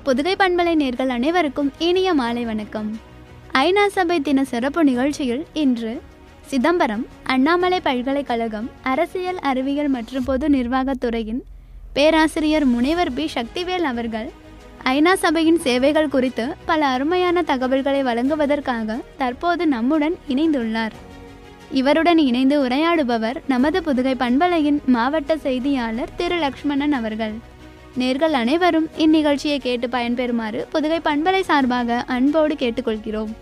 புதுகை பண்பலை நேர்கள் அனைவருக்கும் இனிய மாலை வணக்கம் ஐநா சபை தின சிறப்பு நிகழ்ச்சியில் இன்று சிதம்பரம் அண்ணாமலை பல்கலைக்கழகம் அரசியல் அறிவியல் மற்றும் பொது நிர்வாகத் துறையின் பேராசிரியர் முனைவர் பி சக்திவேல் அவர்கள் ஐநா சபையின் சேவைகள் குறித்து பல அருமையான தகவல்களை வழங்குவதற்காக தற்போது நம்முடன் இணைந்துள்ளார் இவருடன் இணைந்து உரையாடுபவர் நமது புதுகை பண்பலையின் மாவட்ட செய்தியாளர் திரு லக்ஷ்மணன் அவர்கள் நேர்கள் அனைவரும் இந்நிகழ்ச்சியை கேட்டு பயன்பெறுமாறு புதுகை பண்பலை சார்பாக அன்போடு கேட்டுக்கொள்கிறோம்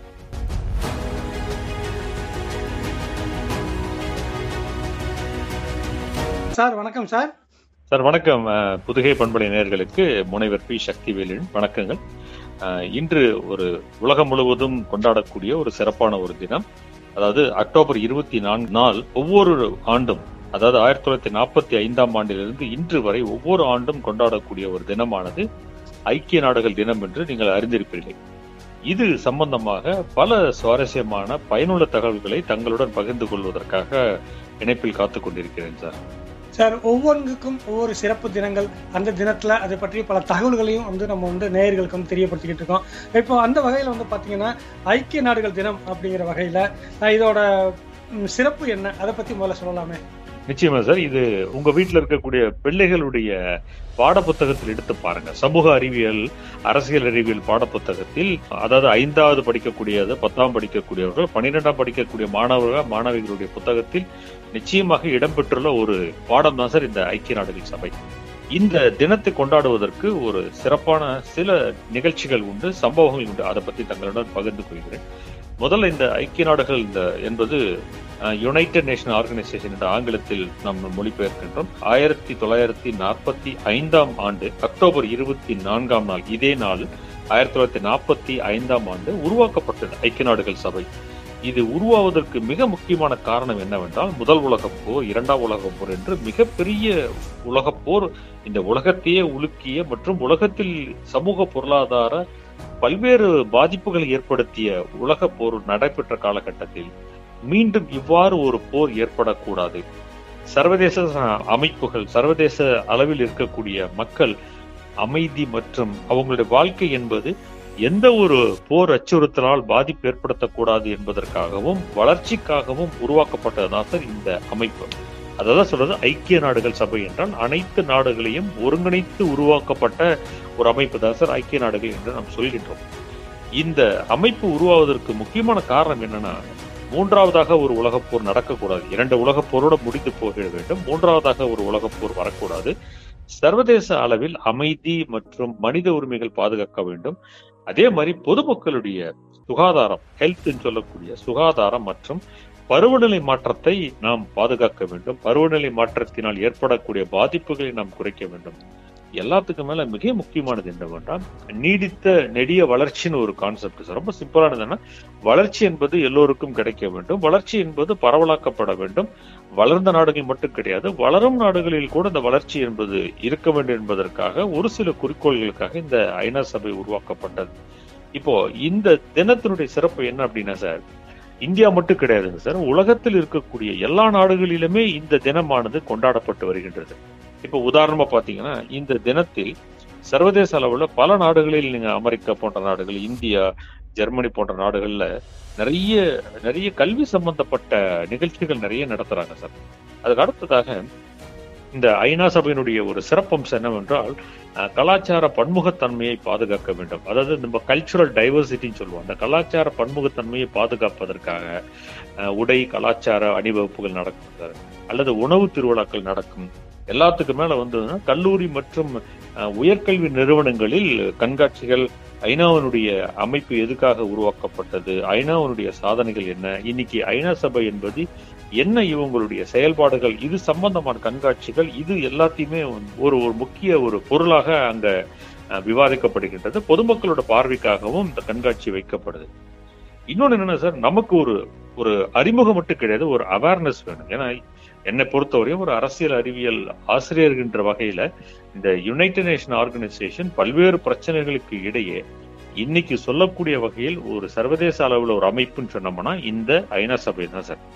சார் வணக்கம் சார் சார் வணக்கம் அஹ், புதுகை பண்பலை நேயர்களுக்கு முனைவர் பி சக்திவேலின் வணக்கங்கள் அஹ், இன்று ஒரு உலகம் முழுவதும் கொண்டாடக்கூடிய ஒரு சிறப்பான ஒரு தினம் அதாவது அக்டோபர் இருபத்தி நான்கு நாள் ஒவ்வொரு ஆண்டும் அதாவது ஆயிரத்தி தொள்ளாயிரத்தி நாற்பத்தி ஐந்தாம் ஆண்டிலிருந்து இன்று வரை ஒவ்வொரு ஆண்டும் கொண்டாடக்கூடிய ஒரு தினமானது ஐக்கிய நாடுகள் தினம் என்று நீங்கள் அறிந்திருப்பீர்கள் இது சம்பந்தமாக பல சுவாரஸ்யமான பயனுள்ள தகவல்களை தங்களுடன் பகிர்ந்து கொள்வதற்காக இணைப்பில் காத்துக் கொண்டிருக்கிறேன் சார் சார் ஒவ்வொன்றுக்கும் ஒவ்வொரு சிறப்பு தினங்கள் அந்த தினத்துல அதை பற்றி பல தகவல்களையும் வந்து நம்ம வந்து நேயர்களுக்கு வந்து தெரியப்படுத்திக்கிட்டு இருக்கோம் இப்போ அந்த வகையில வந்து பாத்தீங்கன்னா ஐக்கிய நாடுகள் தினம் அப்படிங்கிற வகையில அஹ், இதோட ம், சிறப்பு என்ன அதை பத்தி முதல்ல சொல்லலாமே நிச்சயமா சார் இது உங்க வீட்ல இருக்கக்கூடிய பிள்ளைகளுடைய பாடப்புத்தகத்தில் எடுத்து பாருங்க சமூக அறிவியல் அரசியல் அறிவியல் பாடப்புத்தகத்தில் அதாவது ஐந்தாவது படிக்கக்கூடியது பத்தாம் படிக்கக்கூடியவர்கள் பன்னிரெண்டாம் படிக்கக்கூடிய மாணவர்கள் மாணவிகளுடைய புத்தகத்தில் நிச்சயமாக இடம்பெற்றுள்ள ஒரு பாடம் தான் சார் இந்த ஐக்கிய நாடுகள் சபை இந்த தினத்தை கொண்டாடுவதற்கு ஒரு சிறப்பான சில நிகழ்ச்சிகள் உண்டு சம்பவங்கள் உண்டு அதை பத்தி தங்களுடன் பகிர்ந்து கொள்கிறேன் முதல்ல இந்த ஐக்கிய நாடுகள் இந்த என்பது யுனைடெட் நேஷன் ஆர்கனைசேஷன் என்ற ஆங்கிலத்தில் நாம் மொழிபெயர்க்கின்றோம் ஆயிரத்தி தொள்ளாயிரத்தி நாற்பத்தி ஐந்தாம் ஆண்டு அக்டோபர் இருபத்தி நான்காம் நாள் இதே நாள் ஆயிரத்தி தொள்ளாயிரத்தி நாற்பத்தி ஐந்தாம் ஆண்டு உருவாக்கப்பட்டது ஐக்கிய நாடுகள் சபை இது உருவாவதற்கு மிக முக்கியமான காரணம் என்னவென்றால் முதல் உலகப் போர் இரண்டாம் உலகப் போர் என்று மிகப்பெரிய உலகப் போர் இந்த உலகத்தையே உலுக்கிய மற்றும் உலகத்தில் சமூக பொருளாதார பல்வேறு பாதிப்புகளை ஏற்படுத்திய உலகப் போர் நடைபெற்ற காலகட்டத்தில் மீண்டும் இவ்வாறு ஒரு போர் ஏற்படக்கூடாது சர்வதேச அமைப்புகள் சர்வதேச அளவில் இருக்கக்கூடிய மக்கள் அமைதி மற்றும் அவங்களுடைய வாழ்க்கை என்பது எந்த ஒரு போர் அச்சுறுத்தலால் பாதிப்பு ஏற்படுத்தக்கூடாது என்பதற்காகவும் வளர்ச்சிக்காகவும் உருவாக்கப்பட்டதுதான் சார் இந்த அமைப்பு அதான் சொல்றது ஐக்கிய நாடுகள் சபை என்றால் அனைத்து நாடுகளையும் ஒருங்கிணைத்து உருவாக்கப்பட்ட ஒரு அமைப்பு தான் சார் ஐக்கிய நாடுகள் என்று நாம் சொல்கின்றோம் இந்த அமைப்பு உருவாவதற்கு முக்கியமான காரணம் என்னன்னா மூன்றாவதாக ஒரு உலகப் போர் நடக்கக்கூடாது இரண்டு உலகப் போரோட முடிந்து போக வேண்டும் மூன்றாவதாக ஒரு உலகப் போர் வரக்கூடாது சர்வதேச அளவில் அமைதி மற்றும் மனித உரிமைகள் பாதுகாக்க வேண்டும் அதே மாதிரி பொதுமக்களுடைய சுகாதாரம் ஹெல்த் சொல்லக்கூடிய சுகாதாரம் மற்றும் பருவநிலை மாற்றத்தை நாம் பாதுகாக்க வேண்டும் பருவநிலை மாற்றத்தினால் ஏற்படக்கூடிய பாதிப்புகளை நாம் குறைக்க வேண்டும் எல்லாத்துக்கும் மேல மிக முக்கியமானது என்னவென்றால் நீடித்த நெடிய வளர்ச்சின்னு ஒரு கான்செப்ட் ரொம்ப சிம்பிளானதுன்னா வளர்ச்சி என்பது எல்லோருக்கும் கிடைக்க வேண்டும் வளர்ச்சி என்பது பரவலாக்கப்பட வேண்டும் வளர்ந்த நாடுகள் மட்டும் கிடையாது வளரும் நாடுகளில் கூட இந்த வளர்ச்சி என்பது இருக்க வேண்டும் என்பதற்காக ஒரு சில குறிக்கோள்களுக்காக இந்த ஐநா சபை உருவாக்கப்பட்டது இப்போ இந்த தினத்தினுடைய சிறப்பு என்ன அப்படின்னா சார் இந்தியா மட்டும் கிடையாதுங்க சார் உலகத்தில் இருக்கக்கூடிய எல்லா நாடுகளிலுமே இந்த தினமானது கொண்டாடப்பட்டு வருகின்றது இப்போ உதாரணமா பாத்தீங்கன்னா இந்த தினத்தில் சர்வதேச அளவுல பல நாடுகளில் நீங்க அமெரிக்கா போன்ற நாடுகள் இந்தியா ஜெர்மனி போன்ற நாடுகள்ல நிறைய நிறைய கல்வி சம்பந்தப்பட்ட நிகழ்ச்சிகள் நிறைய நடத்துறாங்க சார் அதுக்கு அடுத்ததாக இந்த ஐநா சபையினுடைய ஒரு சிறப்பம்சம் என்னவென்றால் அஹ், கலாச்சார பன்முகத்தன்மையை பாதுகாக்க வேண்டும் அதாவது நம்ம கல்ச்சுரல் டைவர்சிட்டின்னு சொல்லுவோம் அந்த கலாச்சார பன்முகத்தன்மையை பாதுகாப்பதற்காக அஹ், உடை கலாச்சார அணிவகுப்புகள் நடக்கும் சார் அல்லது உணவு திருவிழாக்கள் நடக்கும் எல்லாத்துக்கு மேல வந்ததுன்னா கல்லூரி மற்றும் அஹ், உயர்கல்வி நிறுவனங்களில் கண்காட்சிகள் ஐநாவினுடைய அமைப்பு எதுக்காக உருவாக்கப்பட்டது ஐநாவினுடைய சாதனைகள் என்ன இன்னைக்கு ஐநா சபை என்பது என்ன இவங்களுடைய செயல்பாடுகள் இது சம்பந்தமான கண்காட்சிகள் இது எல்லாத்தையுமே ஒரு ஒரு முக்கிய ஒரு பொருளாக அங்க அஹ், விவாதிக்கப்படுகின்றது பொதுமக்களோட பார்வைக்காகவும் இந்த கண்காட்சி வைக்கப்படுது இன்னொன்னு என்னன்னா சார் நமக்கு ஒரு ஒரு அறிமுகம் மட்டும் கிடையாது ஒரு அவேர்னஸ் வேணும் ஏன்னா என்னை பொறுத்தவரையும் ஒரு அரசியல் அறிவியல் ஆசிரியர்கின்ற வகையில இந்த யுனைடெட் நேஷன் ஆர்கனைசேஷன் பல்வேறு பிரச்சனைகளுக்கு இடையே இன்னைக்கு சொல்லக்கூடிய வகையில் ஒரு சர்வதேச அளவுல ஒரு அமைப்புன்னு சொன்னோம்னா இந்த ஐநா சபை தான் சார்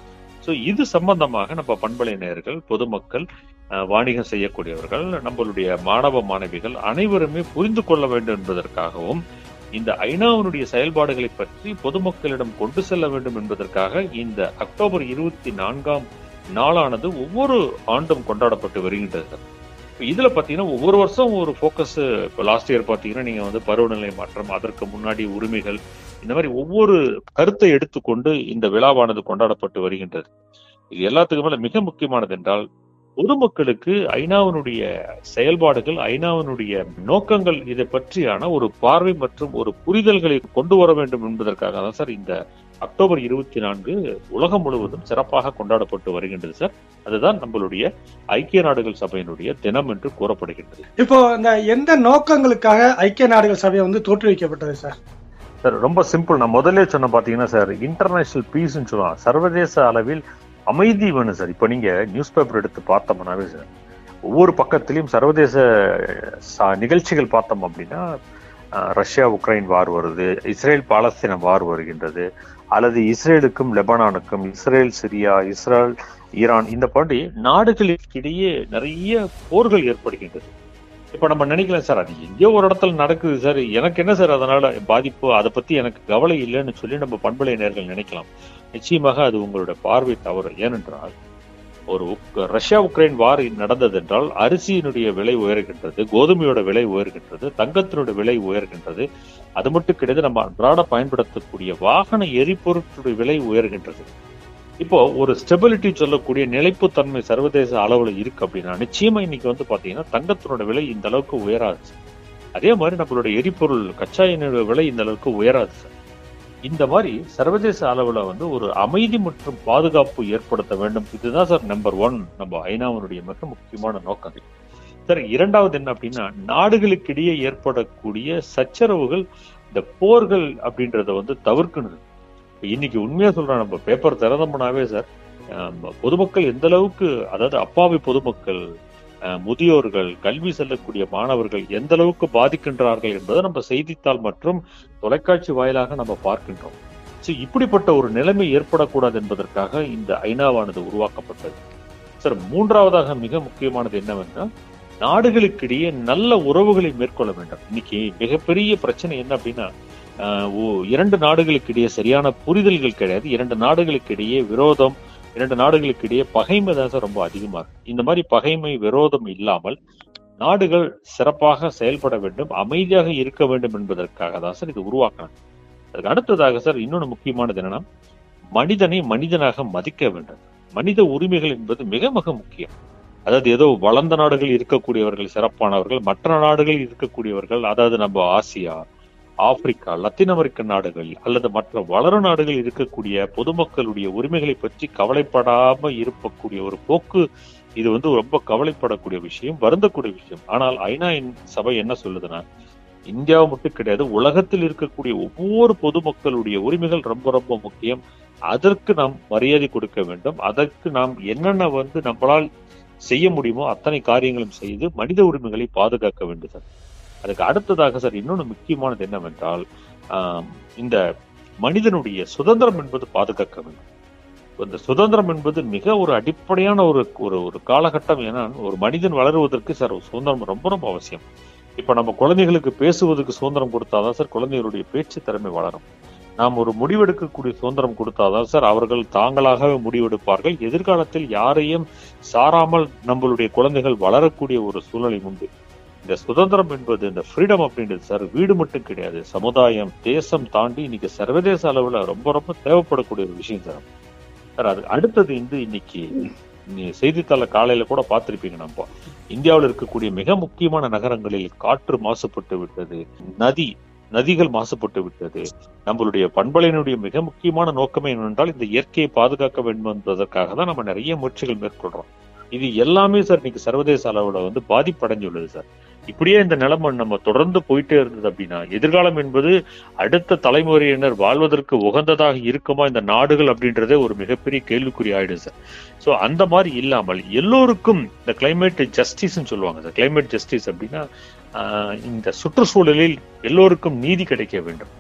சோ இது சம்பந்தமாக நம்ம பண்பலை நேயர்கள் பொதுமக்கள் அஹ், வாணிகம் செய்யக்கூடியவர்கள் நம்மளுடைய மாணவ மாணவிகள் அனைவருமே புரிந்து கொள்ள வேண்டும் என்பதற்காகவும் இந்த ஐநாவினுடைய செயல்பாடுகளை பற்றி பொதுமக்களிடம் கொண்டு செல்ல வேண்டும் என்பதற்காக இந்த அக்டோபர் இருபத்தி நான்காம் நாளானது ஒவ்வொரு ஆண்டும் கொண்டாடப்பட்டு வருகின்றது இப்ப இதுல பாத்தீங்கன்னா ஒவ்வொரு வருஷம் ஒரு ஃபோக்கஸ் இப்போ லாஸ்ட் இயர் பாத்தீங்கன்னா நீங்க வந்து பருவநிலை மாற்றம் அதற்கு முன்னாடி உரிமைகள் இந்த மாதிரி ஒவ்வொரு கருத்தை எடுத்துக்கொண்டு இந்த விழாவானது கொண்டாடப்பட்டு வருகின்றது இது எல்லாத்துக்கும் மேல மிக முக்கியமானது என்றால் பொதுமக்களுக்கு ஐநாவினுடைய செயல்பாடுகள் ஐநாவினுடைய நோக்கங்கள் இதை பற்றியான ஒரு பார்வை மற்றும் ஒரு புரிதல்களை கொண்டு வர வேண்டும் என்பதற்காக தான் சார் இந்த அக்டோபர் இருபத்தி நான்கு உலகம் முழுவதும் சிறப்பாக கொண்டாடப்பட்டு வருகின்றது சார் அதுதான் நம்மளுடைய ஐக்கிய நாடுகள் சபையினுடைய தினம் என்று கூறப்படுகின்றது இப்போ இந்த எந்த நோக்கங்களுக்காக ஐக்கிய நாடுகள் சபை வந்து தோற்றுவிக்கப்பட்டது சார் சார் ரொம்ப சிம்பிள் நான் முதல்ல சொன்ன பாத்தீங்கன்னா சார் இன்டர்நேஷனல் பீஸ்ன்னு சொல்லுவாங்க சர்வதேச அளவில் அமைதி வேணும் சார் இப்போ நீங்க நியூஸ் பேப்பர் எடுத்து பார்த்தோம்னாவே சார் ஒவ்வொரு பக்கத்திலையும் சர்வதேச ச- நிகழ்ச்சிகள் பார்த்தோம் அப்படின்னா அஹ், ரஷ்யா உக்ரைன் வார் வருது இஸ்ரேல் பாலஸ்தீனம் வார் வருகின்றது அல்லது இஸ்ரேலுக்கும் லெபனானுக்கும் இஸ்ரேல் சிரியா இஸ்ரேல் ஈரான் இந்த பாண்டி நாடுகளுக்கிடையே நிறைய போர்கள் ஏற்படுகின்றது இப்ப நம்ம நினைக்கலாம் சார் அது எங்கேயோ ஒரு இடத்துல நடக்குது சார் எனக்கு என்ன சார் அதனால பாதிப்பு அதை பத்தி எனக்கு கவலை இல்லைன்னு சொல்லி நம்ம பண்பலை நேர்கள் நினைக்கலாம் நிச்சயமாக அது உங்களுடைய பார்வை தவறு ஏனென்றால் ஒரு உக்- ரஷ்யா உக்ரைன் வார் நடந்தது என்றால் அரிசியினுடைய விலை உயர்கின்றது கோதுமையோட விலை உயர்கின்றது தங்கத்தினுடைய விலை உயர்கின்றது அது மட்டும் கிடையாது நம்ம அன்றாட பயன்படுத்தக்கூடிய வாகன எரிபொருட்களுடைய விலை உயர்கின்றது இப்போ ஒரு ஸ்டெபிலிட்டி சொல்லக்கூடிய நிலைப்புத்தன்மை சர்வதேச அளவுல இருக்கு அப்படின்னா நிச்சயமா இன்னைக்கு வந்து பாத்தீங்கன்னா தங்கத்தினோட விலை இந்த அளவுக்கு உயராது சார். அதே மாதிரி நம்மளுடைய எரிபொருள் கச்சா எண்ணெயோட விலை இந்த அளவுக்கு உயராது சார் இந்த மாதிரி சர்வதேச அளவுல வந்து ஒரு அமைதி மற்றும் பாதுகாப்பு ஏற்படுத்த வேண்டும் இதுதான் சார் நம்பர் ஒன் நம்ம ஐநாவினுடைய மிக முக்கியமான நோக்கம் சார் இரண்டாவது என்ன அப்படின்னா நாடுகளுக்கிடையே ஏற்படக்கூடிய சச்சரவுகள் இந்த போர்கள் அப்படின்றத வந்து தவிர்க்கணும் இப்ப இன்னைக்கு உண்மையா சொல்றேன் நம்ம பேப்பர் திறந்தோம்னாவே சார் ஆம், பொதுமக்கள் எந்த அளவுக்கு அதாவது அப்பாவி பொதுமக்கள் அஹ், முதியோர்கள் கல்வி செல்லக்கூடிய மாணவர்கள் எந்த அளவுக்கு பாதிக்கின்றார்கள் என்பதை நம்ம செய்தித்தாள் மற்றும் தொலைக்காட்சி வாயிலாக நம்ம பார்க்கின்றோம் சோ இப்படிப்பட்ட ஒரு நிலைமை ஏற்படக்கூடாது என்பதற்காக இந்த ஐநாவானது உருவாக்கப்பட்டது சார் மூன்றாவதாக மிக முக்கியமானது என்னவென்றால் நாடுகளுக்கிடையே நல்ல உறவுகளை மேற்கொள்ள வேண்டும் இன்னைக்கு மிகப்பெரிய பிரச்சனை என்ன அப்படின்னா ஆஹ் ஓ- இரண்டு நாடுகளுக்கு இடையே சரியான புரிதல்கள் கிடையாது இரண்டு நாடுகளுக்கு இடையே விரோதம் இரண்டு நாடுகளுக்கு இடையே பகைமை தான் சார் ரொம்ப அதிகமா இருக்கு இந்த மாதிரி பகைமை விரோதம் இல்லாமல் நாடுகள் சிறப்பாக செயல்பட வேண்டும் அமைதியாக இருக்க வேண்டும் என்பதற்காக தான் சார் இது உருவாக்கணும் அதுக்கு அடுத்ததாக சார் இன்னொன்று முக்கியமானது என்னன்னா மனிதனை மனிதனாக மதிக்க வேண்டும் மனித உரிமைகள் என்பது மிக மிக முக்கியம் அதாவது ஏதோ வளர்ந்த நாடுகள் இருக்கக்கூடியவர்கள் சிறப்பானவர்கள் மற்ற நாடுகளில் இருக்கக்கூடியவர்கள் அதாவது நம்ம ஆசியா ஆப்பிரிக்கா லத்தீன் அமெரிக்க நாடுகள் அல்லது மற்ற வளரும் நாடுகளில் இருக்கக்கூடிய பொதுமக்களுடைய உரிமைகளை பற்றி கவலைப்படாம இருக்கக்கூடிய ஒரு போக்கு இது வந்து ரொம்ப கவலைப்படக்கூடிய விஷயம் வருந்தக்கூடிய விஷயம் ஆனால் ஐநா சபை என்ன சொல்லுதுன்னா இந்தியா மட்டும் கிடையாது உலகத்தில் இருக்கக்கூடிய ஒவ்வொரு பொதுமக்களுடைய உரிமைகள் ரொம்ப ரொம்ப முக்கியம் அதற்கு நாம் மரியாதை கொடுக்க வேண்டும் அதற்கு நாம் என்னென்ன வந்து நம்மளால் செய்ய முடியுமோ அத்தனை காரியங்களும் செய்து மனித உரிமைகளை பாதுகாக்க வேண்டும் சார் அதுக்கு அடுத்ததாக சார் இன்னொன்று முக்கியமானது என்னவென்றால் ஆம், இந்த மனிதனுடைய சுதந்திரம் என்பது பாதுகாக்க வேண்டும் இந்த சுதந்திரம் என்பது மிக ஒரு அடிப்படையான ஒரு ஒரு ஒரு காலகட்டம் ஏன்னா ஒரு மனிதன் வளருவதற்கு சார் ஒரு சுதந்திரம் ரொம்ப ரொம்ப அவசியம் இப்ப நம்ம குழந்தைகளுக்கு பேசுவதற்கு சுதந்திரம் கொடுத்தாதான் சார் குழந்தைகளுடைய பேச்சு திறமை வளரும் நாம் ஒரு முடிவெடுக்கக்கூடிய சுதந்திரம் கொடுத்தாதான் சார் அவர்கள் தாங்களாகவே முடிவெடுப்பார்கள் எதிர்காலத்தில் யாரையும் சாராமல் நம்மளுடைய குழந்தைகள் வளரக்கூடிய ஒரு சூழ்நிலை உண்டு இந்த சுதந்திரம் என்பது இந்த ஃப்ரீடம் அப்படின்றது சார் வீடு மட்டும் கிடையாது சமுதாயம் தேசம் தாண்டி இன்னைக்கு சர்வதேச அளவுல ரொம்ப ரொம்ப தேவைப்படக்கூடிய ஒரு விஷயம் சார் சார் அது அடுத்தது வந்து இன்னைக்கு நீ செய்தித்தாள காலையில கூட பார்த்திருப்பீங்க நம்ம இந்தியாவில் இருக்கக்கூடிய மிக முக்கியமான நகரங்களில் காற்று மாசுபட்டு விட்டது நதி நதிகள் மாசுபட்டு விட்டது நம்மளுடைய பண்பலையினுடைய மிக முக்கியமான நோக்கமே என்னவென்றால் இந்த இயற்கையை பாதுகாக்க வேண்டும் என்பதற்காக தான் நம்ம நிறைய முயற்சிகள் மேற்கொள்றோம் இது எல்லாமே சார் இன்னைக்கு சர்வதேச அளவுல வந்து பாதிப்படைஞ்சுள்ளது சார் இப்படியே இந்த நிலைமை நம்ம தொடர்ந்து போயிட்டே இருந்தது அப்படின்னா எதிர்காலம் என்பது அடுத்த தலைமுறையினர் வாழ்வதற்கு உகந்ததாக இருக்குமா இந்த நாடுகள் அப்படின்றதே ஒரு மிகப்பெரிய கேள்விக்குறி ஆயிடும் சார் சோ அந்த மாதிரி இல்லாமல் எல்லோருக்கும் இந்த கிளைமேட் ஜஸ்டிஸ்ன்னு சொல்லுவாங்க சார் கிளைமேட் ஜஸ்டிஸ் அப்படின்னா ஆஹ், இந்த சுற்றுச்சூழலில் எல்லோருக்கும் நீதி கிடைக்க வேண்டும்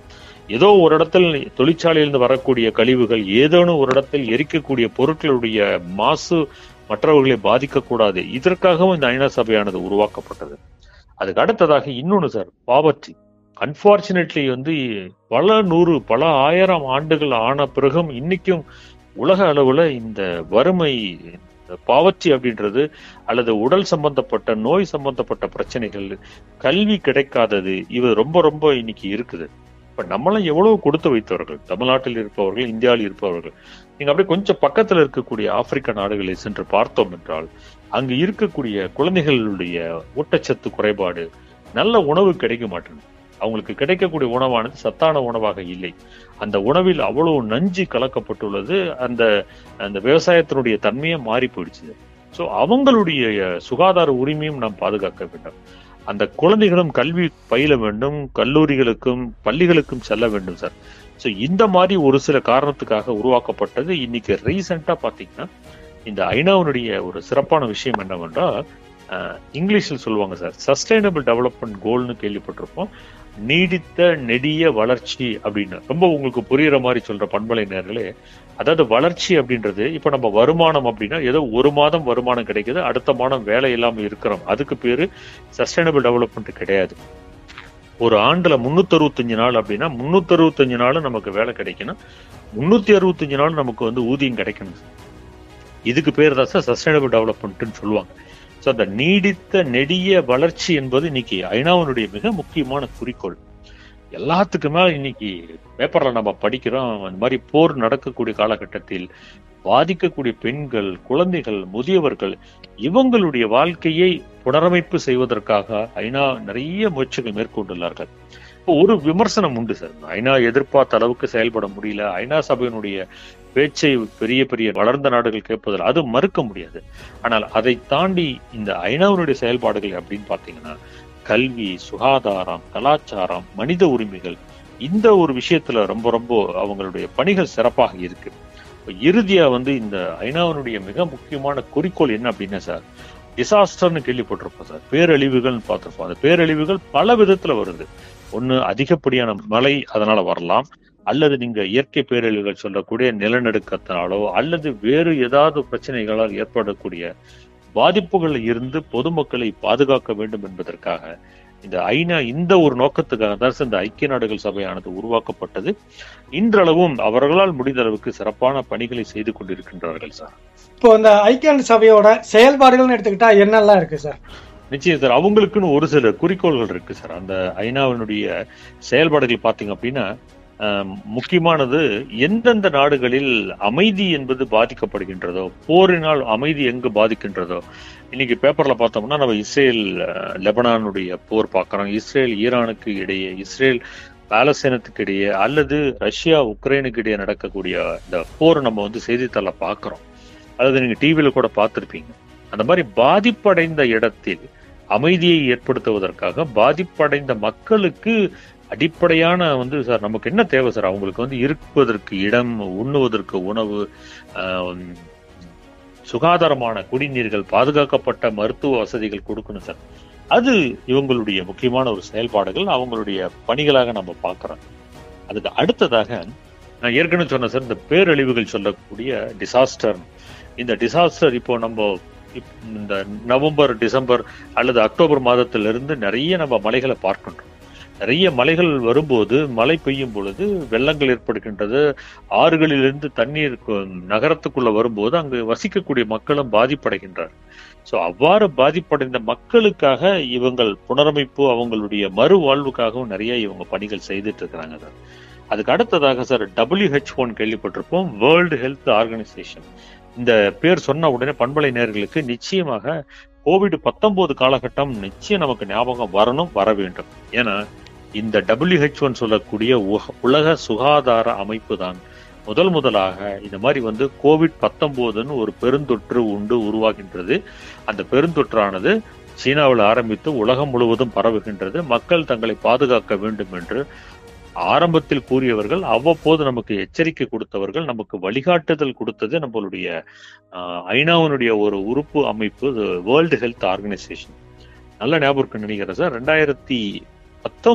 ஏதோ ஒரு இடத்தில் தொழிற்சாலையிலிருந்து வரக்கூடிய கழிவுகள் ஏதேனும் ஒரு இடத்தில் எரிக்கக்கூடிய பொருட்களுடைய மாசு மற்றவர்களை பாதிக்கக்கூடாது இதற்காகவும் இந்த ஐநா சபையானது உருவாக்கப்பட்டது அதுக்கு அடுத்ததாக இன்னொன்னு சார் பாவர்ட்டி அன்பார்ச்சுனேட்லி வந்து பல நூறு பல ஆயிரம் ஆண்டுகள் ஆன பிறகும் இன்னைக்கும் உலக அளவுல இந்த வறுமை பாவர்ட்டி அப்படின்றது அல்லது உடல் சம்பந்தப்பட்ட நோய் சம்பந்தப்பட்ட பிரச்சனைகள் கல்வி கிடைக்காதது இது ரொம்ப ரொம்ப இன்னைக்கு இருக்குது இப்ப நம்மளாம் எவ்வளவு கொடுத்து வைத்தவர்கள் தமிழ்நாட்டில் இருப்பவர்கள் இந்தியாவில் இருப்பவர்கள் நீங்க அப்படியே கொஞ்சம் பக்கத்துல இருக்கக்கூடிய ஆப்பிரிக்க நாடுகளை சென்று பார்த்தோம் என்றால் அங்கு இருக்கக்கூடிய குழந்தைகளுடைய ஊட்டச்சத்து குறைபாடு நல்ல உணவு கிடைக்க மாட்டேங்குது அவங்களுக்கு கிடைக்கக்கூடிய உணவானது சத்தான உணவாக இல்லை அந்த உணவில் அவ்வளவு நஞ்சு கலக்கப்பட்டுள்ளது அந்த அந்த விவசாயத்தினுடைய தன்மையை மாறி போயிடுச்சு ஸோ அவங்களுடைய சுகாதார உரிமையும் நாம் பாதுகாக்க வேண்டும் அந்த குழந்தைகளும் கல்வி பயில வேண்டும் கல்லூரிகளுக்கும் பள்ளிகளுக்கும் செல்ல வேண்டும் சார் ஸோ இந்த மாதிரி ஒரு சில காரணத்துக்காக உருவாக்கப்பட்டது இன்னைக்கு ரீசெண்டா பாத்தீங்கன்னா இந்த ஐநாவினுடைய ஒரு சிறப்பான விஷயம் என்னவென்றால் இங்கிலீஷில் சொல்லுவாங்க சார் சஸ்டைனபிள் டெவலப்மெண்ட் கோல்னு கேள்விப்பட்டிருப்போம் நீடித்த நெடிய வளர்ச்சி அப்படின்னு ரொம்ப உங்களுக்கு புரியுற மாதிரி சொல்ற பண்பலை நேர்களே அதாவது வளர்ச்சி அப்படின்றது இப்ப நம்ம வருமானம் அப்படின்னா ஏதோ ஒரு மாதம் வருமானம் கிடைக்குது அடுத்த மாதம் வேலை இல்லாம இருக்கிறோம் அதுக்கு பேரு சஸ்டைனபிள் டெவலப்மெண்ட் கிடையாது ஒரு ஆண்டுல முன்னூத்தி அறுபத்தஞ்சு நாள் அப்படின்னா முன்னூத்தி அறுபத்தஞ்சு நாள் நமக்கு வேலை கிடைக்கணும் முன்னூத்தி அறுபத்தஞ்சு நாள் நமக்கு வந்து ஊதியம் கிடைக்கணும் இதுக்கு பேர் தான் சார் சஸ்டைனபிள் டெவலப்மெண்ட்னு சொல்லுவாங்க ஸோ அந்த நீடித்த நெடிய வளர்ச்சி என்பது இன்னைக்கு ஐநாவினுடைய மிக முக்கியமான குறிக்கோள் எல்லாத்துக்கு மேல இன்னைக்கு பேப்பர்ல நம்ம படிக்கிறோம் அந்த மாதிரி போர் நடக்கக்கூடிய காலகட்டத்தில் பாதிக்கக்கூடிய பெண்கள் குழந்தைகள் முதியவர்கள் இவங்களுடைய வாழ்க்கையை புனரமைப்பு செய்வதற்காக ஐநா நிறைய முயற்சிகள் மேற்கொண்டுள்ளார்கள் ஒரு விமர்சனம் உண்டு சார் ஐநா எதிர்பார்த்த அளவுக்கு செயல்பட முடியல ஐநா சபையினுடைய பேச்சை பெரிய பெரிய வளர்ந்த நாடுகள் கேட்பதில் அது மறுக்க முடியாது ஆனால் அதை தாண்டி இந்த ஐநாவினுடைய செயல்பாடுகள் அப்படின்னு பாத்தீங்கன்னா கல்வி சுகாதாரம் கலாச்சாரம் மனித உரிமைகள் இந்த ஒரு விஷயத்துல ரொம்ப ரொம்ப அவங்களுடைய பணிகள் சிறப்பாக இருக்கு இறுதியா வந்து இந்த ஐநாவினுடைய மிக முக்கியமான குறிக்கோள் என்ன அப்படின்னா சார் டிசாஸ்டர்னு கேள்விப்பட்டிருப்போம் சார் பேரழிவுகள்னு பார்த்திருப்போம் அந்த பேரழிவுகள் பல விதத்துல வருது ஒண்ணு அதிகப்படியான மழை அதனால வரலாம் அல்லது நீங்க இயற்கை பேரழிவுகள் சொல்லக்கூடிய நிலநடுக்கத்தினாலோ அல்லது வேறு ஏதாவது பிரச்சனைகளால் ஏற்படக்கூடிய பாதிப்புகளில் இருந்து பொதுமக்களை பாதுகாக்க வேண்டும் என்பதற்காக இந்த ஐநா இந்த ஒரு நோக்கத்துக்காக தான் இந்த ஐக்கிய நாடுகள் சபையானது உருவாக்கப்பட்டது இன்றளவும் அவர்களால் முடிந்த அளவுக்கு சிறப்பான பணிகளை செய்து கொண்டிருக்கின்றார்கள் சார் இப்போ இந்த ஐக்கிய நாடு சபையோட செயல்பாடுகள்னு எடுத்துக்கிட்டா என்னெல்லாம் இருக்கு சார் நிச்சயம் சார் அவங்களுக்குன்னு ஒரு சில குறிக்கோள்கள் இருக்கு சார் அந்த ஐநாவினுடைய செயல்பாடுகள் பாத்தீங்க அப்படின்னா முக்கியமானது எந்தெந்த நாடுகளில் அமைதி என்பது பாதிக்கப்படுகின்றதோ போரினால் அமைதி எங்கு பாதிக்கின்றதோ இன்னைக்கு பேப்பர்ல பார்த்தோம்னா நம்ம இஸ்ரேல் லெபனானுடைய போர் பார்க்கறோம் இஸ்ரேல் ஈரானுக்கு இடையே இஸ்ரேல் பாலஸ்தீனத்துக்கு இடையே அல்லது ரஷ்யா உக்ரைனுக்கு இடையே நடக்கக்கூடிய இந்த போர் நம்ம வந்து செய்தித்தாள பார்க்கிறோம் அல்லது நீங்க டிவியில கூட பார்த்திருப்பீங்க அந்த மாதிரி பாதிப்படைந்த இடத்தில் அமைதியை ஏற்படுத்துவதற்காக பாதிப்படைந்த மக்களுக்கு அடிப்படையான வந்து சார் நமக்கு என்ன தேவை சார் அவங்களுக்கு வந்து இருப்பதற்கு இடம் உண்ணுவதற்கு உணவு சுகாதாரமான குடிநீர்கள் பாதுகாக்கப்பட்ட மருத்துவ வசதிகள் கொடுக்கணும் சார் அது இவங்களுடைய முக்கியமான ஒரு செயல்பாடுகள் அவங்களுடைய பணிகளாக நம்ம பார்க்கிறோம் அதுக்கு அடுத்ததாக நான் ஏற்கனவே சொன்னேன் சார் இந்த பேரழிவுகள் சொல்லக்கூடிய டிசாஸ்டர் இந்த டிசாஸ்டர் இப்போ நம்ம இந்த நவம்பர் டிசம்பர் அல்லது அக்டோபர் மாதத்திலிருந்து நிறைய நம்ம மலைகளை பார்க்கின்றோம் நிறைய மலைகள் வரும்போது மழை பெய்யும் பொழுது வெள்ளங்கள் ஏற்படுகின்றது ஆறுகளிலிருந்து தண்ணீர் நகரத்துக்குள்ள வரும்போது அங்கு வசிக்கக்கூடிய மக்களும் பாதிப்படைகின்றார் ஸோ அவ்வாறு பாதிப்படைந்த மக்களுக்காக இவங்கள் புனரமைப்பு அவங்களுடைய மறுவாழ்வுக்காகவும் நிறைய இவங்க பணிகள் செய்துட்டு இருக்கிறாங்க சார் அதுக்கு அடுத்ததாக சார் டபிள்யூஹெச்ஓன்னு கேள்விப்பட்டிருப்போம் வேர்ல்டு ஹெல்த் ஆர்கனைசேஷன் இந்த பேர் சொன்ன உடனே பண்பலை நேர்களுக்கு நிச்சயமாக கோவிட் பத்தொன்பது காலகட்டம் நிச்சயம் நமக்கு ஞாபகம் வரணும் வர வேண்டும் ஏன்னா இந்த டபிள்யூஹெச்ஓன்னு சொல்லக்கூடிய உலக சுகாதார அமைப்பு தான் முதல் முதலாக இந்த மாதிரி வந்து கோவிட் பத்தொன்பதுன்னு ஒரு பெருந்தொற்று உண்டு உருவாகின்றது அந்த பெருந்தொற்றானது சீனாவில் ஆரம்பித்து உலகம் முழுவதும் பரவுகின்றது மக்கள் தங்களை பாதுகாக்க வேண்டும் என்று ஆரம்பத்தில் கூறியவர்கள் அவ்வப்போது நமக்கு எச்சரிக்கை கொடுத்தவர்கள் நமக்கு வழிகாட்டுதல் கொடுத்தது நம்மளுடைய ஐநாவினுடைய ஒரு உறுப்பு அமைப்பு வேர்ல்டு ஹெல்த் ஆர்கனைசேஷன் நல்ல ஞாபகம் நினைக்கிறேன் சார் ரெண்டாயிரத்தி பத்தொன்பது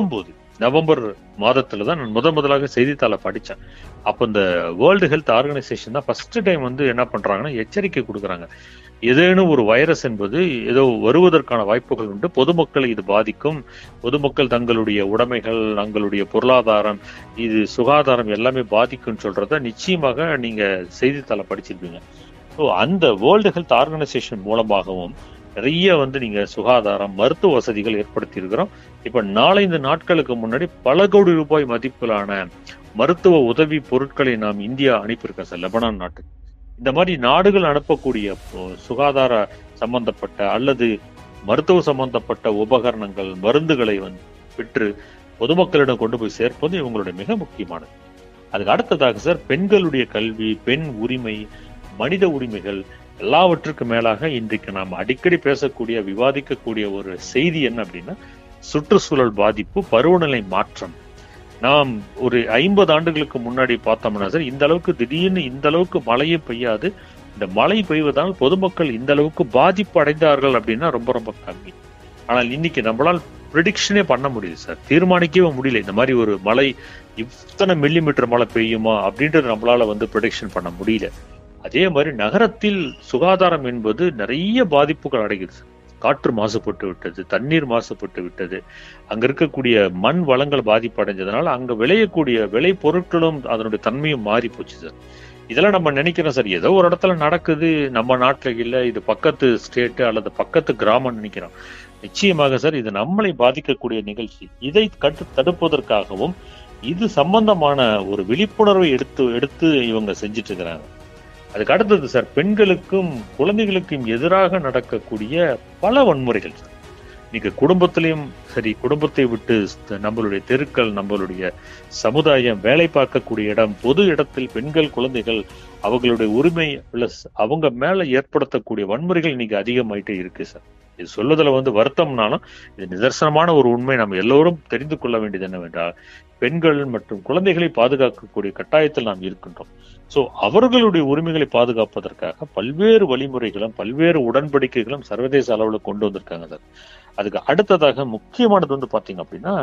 நவம்பர் மாதத்துல தான் நான் முதன் முதலாக செய்தித்தாளை படிச்சேன் அப்ப இந்த வேர்ல்டு ஹெல்த் ஆர்கனைசேஷன் தான் ஃபர்ஸ்ட் டைம் வந்து என்ன பண்றாங்கன்னா எச்சரிக்கை கொடுக்குறாங்க ஏதேனும் ஒரு வைரஸ் என்பது ஏதோ வருவதற்கான வாய்ப்புகள் உண்டு பொதுமக்களை இது பாதிக்கும் பொதுமக்கள் தங்களுடைய உடைமைகள் தங்களுடைய பொருளாதாரம் இது சுகாதாரம் எல்லாமே பாதிக்கும்னு சொல்றத நிச்சயமாக நீங்க செய்தித்தாளை படிச்சிருப்பீங்க ஸோ அந்த வேர்ல்டு ஹெல்த் ஆர்கனைசேஷன் மூலமாகவும் நிறைய வந்து நீங்க சுகாதாரம் மருத்துவ வசதிகள் ஏற்படுத்தி இருக்கிறோம் இப்ப நாலஞ்சு நாட்களுக்கு முன்னாடி பல கோடி ரூபாய் மதிப்பிலான மருத்துவ உதவி பொருட்களை நாம் இந்தியா அனுப்பியிருக்கோம் சார் லெபனான் நாட்டுக்கு இந்த மாதிரி நாடுகள் அனுப்பக்கூடிய அஹ், சுகாதார சம்பந்தப்பட்ட அல்லது மருத்துவ சம்பந்தப்பட்ட உபகரணங்கள் மருந்துகளை வந்து பெற்று பொதுமக்களிடம் கொண்டு போய் சேர்ப்பது இவங்களுடைய மிக முக்கியமானது அதுக்கு அடுத்ததாக சார் பெண்களுடைய கல்வி பெண் உரிமை மனித உரிமைகள் எல்லாவற்றுக்கும் மேலாக இன்றைக்கு நாம் அடிக்கடி பேசக்கூடிய விவாதிக்கக்கூடிய ஒரு செய்தி என்ன அப்படின்னா சுற்றுச்சூழல் பாதிப்பு பருவநிலை மாற்றம் நாம் ஒரு ஐம்பது ஆண்டுகளுக்கு முன்னாடி பார்த்தோம்னா சார் இந்த அளவுக்கு திடீர்னு இந்த அளவுக்கு மழையே பெய்யாது இந்த மழை பெய்வதால் பொதுமக்கள் இந்த அளவுக்கு பாதிப்பு அடைந்தார்கள் அப்படின்னா ரொம்ப ரொம்ப கம்மி ஆனால் இன்னைக்கு நம்மளால் ப்ரிடிக்ஷனே பண்ண முடியுது சார் தீர்மானிக்கவே முடியல இந்த மாதிரி ஒரு மழை இத்தனை மில்லிமீட்டர் மழை பெய்யுமா அப்படின்றது நம்மளால வந்து ப்ரிடிக்ஷன் பண்ண முடியல அதே மாதிரி நகரத்தில் சுகாதாரம் என்பது நிறைய பாதிப்புகள் அடைகிறது காற்று மாசுபட்டு விட்டது தண்ணீர் மாசுபட்டு விட்டது அங்க இருக்கக்கூடிய மண் வளங்கள் பாதிப்பு அடைஞ்சதுனால அங்க விளையக்கூடிய விளை பொருட்களும் அதனுடைய தன்மையும் மாறி போச்சு சார் இதெல்லாம் நம்ம நினைக்கிறோம் சார் ஏதோ ஒரு இடத்துல நடக்குது நம்ம நாட்டுல இல்ல இது பக்கத்து ஸ்டேட் அல்லது பக்கத்து கிராமம் நினைக்கிறோம் நிச்சயமாக சார் இது நம்மளை பாதிக்கக்கூடிய நிகழ்ச்சி இதை கட்டு தடுப்பதற்காகவும் இது சம்பந்தமான ஒரு விழிப்புணர்வை எடுத்து எடுத்து இவங்க செஞ்சுட்டு இருக்கிறாங்க அதுக்கு அடுத்தது சார் பெண்களுக்கும் குழந்தைகளுக்கும் எதிராக நடக்கக்கூடிய பல வன்முறைகள் சார் நீங்க குடும்பத்திலையும் சரி குடும்பத்தை விட்டு நம்மளுடைய தெருக்கள் நம்மளுடைய சமுதாயம் வேலை பார்க்கக்கூடிய இடம் பொது இடத்தில் பெண்கள் குழந்தைகள் அவங்களுடைய உரிமை பிளஸ் அவங்க மேல ஏற்படுத்தக்கூடிய வன்முறைகள் இன்னைக்கு அதிகமாயிட்டே இருக்கு சார் இது சொல்லுதல வந்து வருத்தம்னாலும் இது நிதர்சனமான ஒரு உண்மை நம்ம எல்லோரும் தெரிந்து கொள்ள வேண்டியது என்னவென்றால் பெண்கள் மற்றும் குழந்தைகளை பாதுகாக்கக்கூடிய கட்டாயத்தில் நாம் இருக்கின்றோம் சோ அவர்களுடைய உரிமைகளை பாதுகாப்பதற்காக பல்வேறு வழிமுறைகளும் பல்வேறு உடன்படிக்கைகளும் சர்வதேச அளவுல கொண்டு வந்திருக்காங்க சார் அதுக்கு அடுத்ததாக முக்கியமானது வந்து பாத்தீங்க அப்படின்னா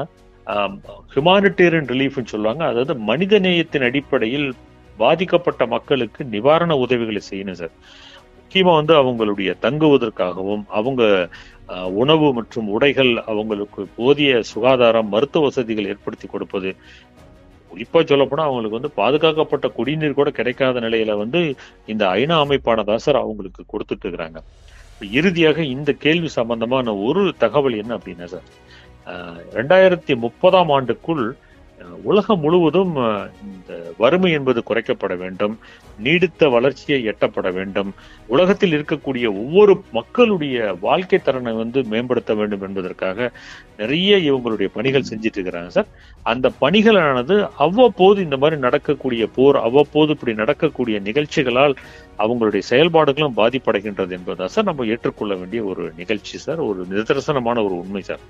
ஹியூமானிட்டேரியன் ரிலீஃப்னு சொல்லுவாங்க அதாவது மனித நேயத்தின் அடிப்படையில் பாதிக்கப்பட்ட மக்களுக்கு நிவாரண உதவிகளை செய்யணும் சார் முக்கியமா வந்து அவங்களுடைய தங்குவதற்காகவும் அவங்க அஹ், உணவு மற்றும் உடைகள் அவங்களுக்கு போதிய சுகாதாரம் மருத்துவ வசதிகள் ஏற்படுத்தி கொடுப்பது குறிப்பா சொல்ல போனா அவங்களுக்கு வந்து பாதுகாக்கப்பட்ட குடிநீர் கூட கிடைக்காத நிலையில வந்து இந்த ஐநா அமைப்பானதா சார் அவங்களுக்கு கொடுத்துட்டு இருக்கிறாங்க இப்ப இறுதியாக இந்த கேள்வி சம்பந்தமான ஒரு தகவல் என்ன அப்படின்னா சார் அஹ், ரெண்டாயிரத்தி முப்பதாம் ஆண்டுக்குள் அஹ், உலகம் முழுவதும் அஹ், இந்த வறுமை என்பது குறைக்கப்பட வேண்டும் நீடித்த வளர்ச்சியை எட்டப்பட வேண்டும் உலகத்தில் இருக்கக்கூடிய ஒவ்வொரு மக்களுடைய வாழ்க்கை தரனை வந்து மேம்படுத்த வேண்டும் என்பதற்காக நிறைய இவங்களுடைய பணிகள் செஞ்சுட்டு இருக்கிறாங்க சார் அந்த பணிகளானது அவ்வப்போது இந்த மாதிரி நடக்கக்கூடிய போர் அவ்வப்போது இப்படி நடக்கக்கூடிய நிகழ்ச்சிகளால் அவங்களுடைய செயல்பாடுகளும் பாதிப்படைகின்றது என்பதா சார் நம்ம ஏற்றுக்கொள்ள வேண்டிய ஒரு நிகழ்ச்சி சார் ஒரு நிதர்சனமான ஒரு உண்மை சார்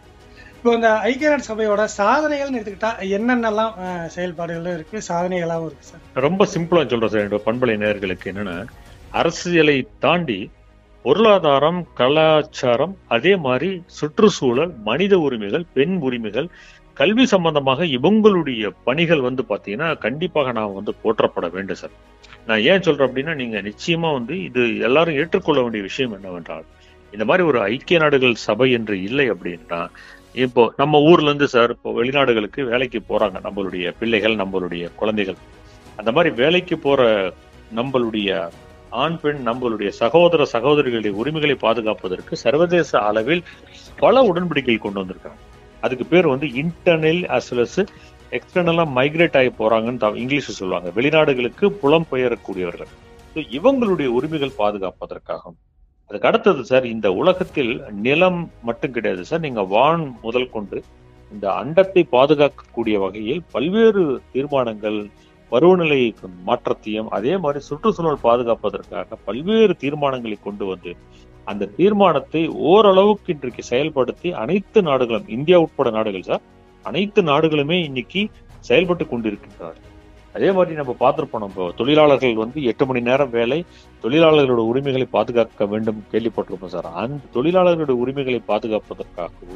இப்போ இந்த ஐக்கிய நாடு சபையோட சாதனைகள்னு எடுத்துக்கிட்டா என்னென்னலாம் அஹ், செயல்பாடுகளும் இருக்கு சாதனைகளாகவும் இருக்கு சார் ரொம்ப சிம்பிளா சொல்றேன் சார் என்னோட பண்பலை நேயர்களுக்கு என்னன்னா அரசியலை தாண்டி பொருளாதாரம் கலாச்சாரம் அதே மாதிரி சுற்றுச்சூழல் மனித உரிமைகள் பெண் உரிமைகள் கல்வி சம்பந்தமாக இவங்களுடைய பணிகள் வந்து பாத்தீங்கன்னா கண்டிப்பாக நான் வந்து போற்றப்பட வேண்டும் சார் நான் ஏன் சொல்றேன் அப்படின்னா நீங்க நிச்சயமா வந்து இது எல்லாரும் ஏற்றுக்கொள்ள வேண்டிய விஷயம் என்னவென்றால் இந்த மாதிரி ஒரு ஐக்கிய நாடுகள் சபை என்று இல்லை அப்படின்னா இப்போ நம்ம ஊர்ல இருந்து சார் இப்போ வெளிநாடுகளுக்கு வேலைக்கு போறாங்க நம்மளுடைய பிள்ளைகள் நம்மளுடைய குழந்தைகள் அந்த மாதிரி வேலைக்கு போற நம்மளுடைய ஆண் பெண் நம்மளுடைய சகோதர சகோதரிகளுடைய உரிமைகளை பாதுகாப்பதற்கு சர்வதேச அளவில் பல உடன்படிக்கை கொண்டு வந்திருக்காங்க அதுக்கு பேர் வந்து இன்டர்னல் அஸ் வெல் அஸ் எக்ஸ்டர்னலா மைக்ரேட் ஆகி போறாங்கன்னு தா- இங்கிலீஷ்ல சொல்லுவாங்க வெளிநாடுகளுக்கு புலம் பெயரக்கூடியவர்கள் So, இவங்களுடைய உரிமைகள் பாதுகாப்பதற்காகவும் அதுக்கு அடுத்தது சார் இந்த உலகத்தில் நிலம் மட்டும் கிடையாது சார் நீங்க வான் முதல் கொண்டு இந்த அண்டத்தை பாதுகாக்கக்கூடிய வகையில் பல்வேறு தீர்மானங்கள் பருவநிலை மாற்றத்தையும் அதே மாதிரி சுற்றுச்சூழல் பாதுகாப்பதற்காக பல்வேறு தீர்மானங்களை கொண்டு வந்து அந்த தீர்மானத்தை ஓரளவுக்கு இன்றைக்கு செயல்படுத்தி அனைத்து நாடுகளும் இந்தியா உட்பட நாடுகள் சார் அனைத்து நாடுகளுமே இன்னைக்கு செயல்பட்டு கொண்டிருக்கின்றார்கள் அதே மாதிரி நம்ம பார்த்திருப்போம் நம்ம தொழிலாளர்கள் வந்து எட்டு மணி நேரம் வேலை தொழிலாளர்களோட உரிமைகளை பாதுகாக்க வேண்டும் கேள்விப்பட்டிருப்போம் சார் அந்த தொழிலாளர்களுடைய உரிமைகளை பாதுகாப்பதற்காகவும்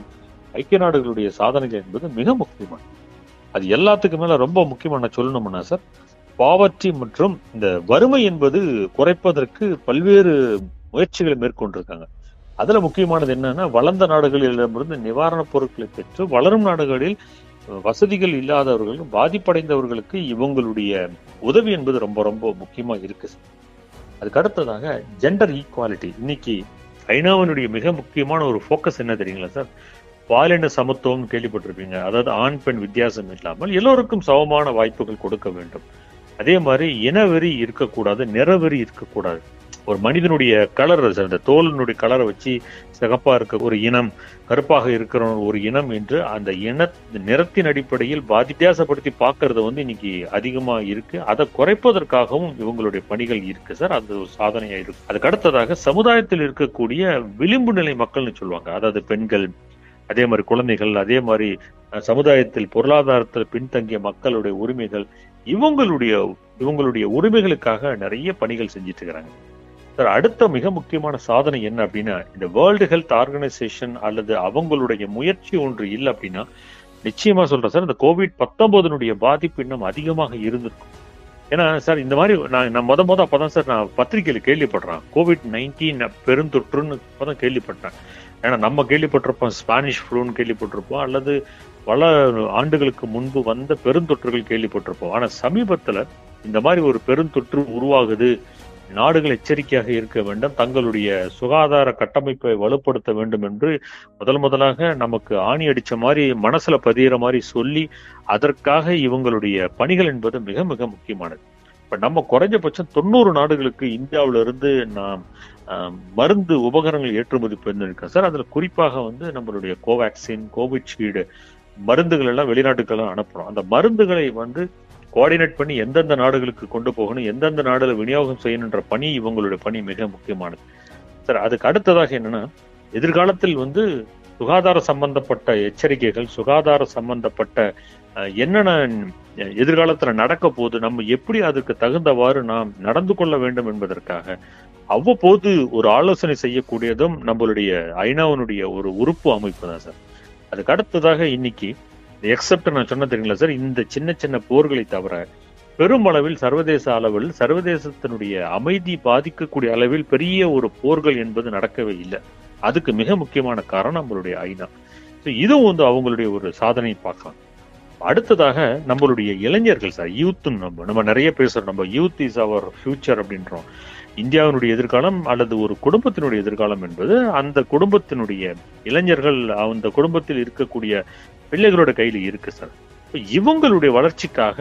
ஐக்கிய நாடுகளுடைய சாதனைகள் என்பது மிக முக்கியமானது அது எல்லாத்துக்கும் மேல ரொம்ப முக்கியமான சொல்லணும்னா சார் பாவர்ட்டி மற்றும் இந்த வறுமை என்பது குறைப்பதற்கு பல்வேறு முயற்சிகளை மேற்கொண்டிருக்காங்க அதுல முக்கியமானது என்னன்னா வளர்ந்த நாடுகளிடமிருந்து நிவாரணப் பொருட்களை பெற்று வளரும் நாடுகளில் வசதிகள் இல்லாதவர்கள் பாதிப்படைந்தவர்களுக்கு இவங்களுடைய உதவி என்பது ரொம்ப ரொம்ப முக்கியமா இருக்கு சார் அதுக்கு அடுத்ததாக ஜெண்டர் ஈக்குவாலிட்டி இன்னைக்கு ஐநாவினுடைய மிக முக்கியமான ஒரு ஃபோக்கஸ் என்ன தெரியுங்களா சார் பாலின சமத்துவம் கேள்விப்பட்டிருப்பீங்க அதாவது ஆண் பெண் வித்தியாசம் இல்லாமல் எல்லோருக்கும் சமமான வாய்ப்புகள் கொடுக்க வேண்டும் அதே மாதிரி இனவெறி இருக்கக்கூடாது நிறவெறி இருக்கக்கூடாது ஒரு மனிதனுடைய கலர் அந்த தோலினுடைய கலரை வச்சு சிகப்பா இருக்க ஒரு இனம் கருப்பாக இருக்கிற ஒரு இனம் என்று அந்த இன நிறத்தின் அடிப்படையில் வித்தியாசப்படுத்தி பார்க்கறது வந்து இன்னைக்கு அதிகமா இருக்கு அதை குறைப்பதற்காகவும் இவங்களுடைய பணிகள் இருக்கு சார் அது ஒரு சாதனையா இருக்கு அதுக்கு அடுத்ததாக சமுதாயத்தில் இருக்கக்கூடிய விளிம்பு நிலை மக்கள்னு சொல்லுவாங்க அதாவது பெண்கள் அதே மாதிரி குழந்தைகள் அதே மாதிரி சமுதாயத்தில் பொருளாதாரத்தில் பின்தங்கிய மக்களுடைய உரிமைகள் இவங்களுடைய இவங்களுடைய உரிமைகளுக்காக நிறைய பணிகள் செஞ்சிட்டு இருக்கிறாங்க சார் அடுத்த மிக முக்கியமான சாதனை என்ன அப்படின்னா இந்த வேர்ல்டு ஹெல்த் ஆர்கனைசேஷன் அல்லது அவங்களுடைய முயற்சி ஒன்று இல்லை அப்படின்னா நிச்சயமா சொல்றேன் சார் இந்த கோவிட் பத்தொன்பதனுடைய பாதிப்பு இன்னும் அதிகமாக இருந்திருக்கும் ஏன்னா சார் இந்த மாதிரி நான் நான் முத முத அப்பதான் சார் நான் பத்திரிகையில கேள்விப்படுறேன் கோவிட் நைன்டீன் பெருந்தொற்றுன்னு அப்பதான் கேள்விப்பட்டேன் ஏன்னா நம்ம கேள்விப்பட்டிருப்போம் ஸ்பானிஷ் ஃப்ளூன்னு கேள்விப்பட்டிருப்போம் அல்லது பல ஆண்டுகளுக்கு முன்பு வந்த பெருந்தொற்றுகள் கேள்விப்பட்டிருப்போம் ஆனா சமீபத்துல இந்த மாதிரி ஒரு பெருந்தொற்று உருவாகுது நாடுகள் எச்சரிக்கையாக இருக்க வேண்டும் தங்களுடைய சுகாதார கட்டமைப்பை வலுப்படுத்த வேண்டும் என்று முதல் முதலாக நமக்கு ஆணி அடிச்ச மாதிரி மனசுல பதிகிற மாதிரி சொல்லி அதற்காக இவங்களுடைய பணிகள் என்பது மிக மிக முக்கியமானது இப்ப நம்ம குறைஞ்சபட்சம் தொண்ணூறு நாடுகளுக்கு இந்தியாவில இருந்து நாம் மருந்து உபகரணங்கள் ஏற்றுமதி பண்ணிருக்கோம் சார் அதுல குறிப்பாக வந்து நம்மளுடைய கோவேக்சின் கோவிட்ஷீல்டு மருந்துகள் எல்லாம் வெளிநாட்டுக்கெல்லாம் அனுப்புறோம் அந்த மருந்துகளை வந்து கோஆர்டினேட் பண்ணி எந்தெந்த நாடுகளுக்கு கொண்டு போகணும் எந்தெந்த நாடுல விநியோகம் செய்யணுன்ற பணி இவங்களுடைய பணி மிக முக்கியமானது சார் அதுக்கு அடுத்ததாக என்னன்னா எதிர்காலத்தில் வந்து சுகாதார சம்பந்தப்பட்ட எச்சரிக்கைகள் சுகாதார சம்பந்தப்பட்ட என்னென்ன எதிர்காலத்துல நடக்க போது நம்ம எப்படி அதுக்கு தகுந்தவாறு நாம் நடந்து கொள்ள வேண்டும் என்பதற்காக அவ்வப்போது ஒரு ஆலோசனை செய்யக்கூடியதும் நம்மளுடைய ஐநாவினுடைய ஒரு உறுப்பு அமைப்பு தான் சார் அதுக்கு அடுத்ததாக இன்னைக்கு எக்ஸப்ட் நான் சொன்ன தெரியுங்களா சார் இந்த சின்ன சின்ன போர்களை தவிர பெருமளவில் சர்வதேச அளவில் சர்வதேசத்தினுடைய அமைதி பாதிக்கக்கூடிய அளவில் பெரிய ஒரு போர்கள் என்பது நடக்கவே இல்லை அதுக்கு மிக முக்கியமான காரணம் நம்மளுடைய ஐநா இதுவும் வந்து அவங்களுடைய ஒரு சாதனை பார்க்கலாம் அடுத்ததாக நம்மளுடைய இளைஞர்கள் சார் யூத் நம்ம நம்ம நிறைய பேசுறோம் நம்ம யூத் இஸ் அவர் ஃபியூச்சர் அப்படின்றோம் இந்தியாவினுடைய எதிர்காலம் அல்லது ஒரு குடும்பத்தினுடைய எதிர்காலம் என்பது அந்த குடும்பத்தினுடைய இளைஞர்கள் அந்த குடும்பத்தில் இருக்கக்கூடிய பிள்ளைகளோட கையில இருக்கு சார் இவங்களுடைய வளர்ச்சிக்காக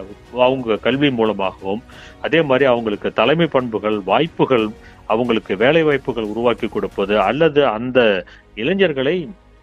அவங்க கல்வி மூலமாகவும் அதே மாதிரி அவங்களுக்கு தலைமை பண்புகள் வாய்ப்புகள் அவங்களுக்கு வேலை வாய்ப்புகள் உருவாக்கி கொடுப்பது அல்லது அந்த இளைஞர்களை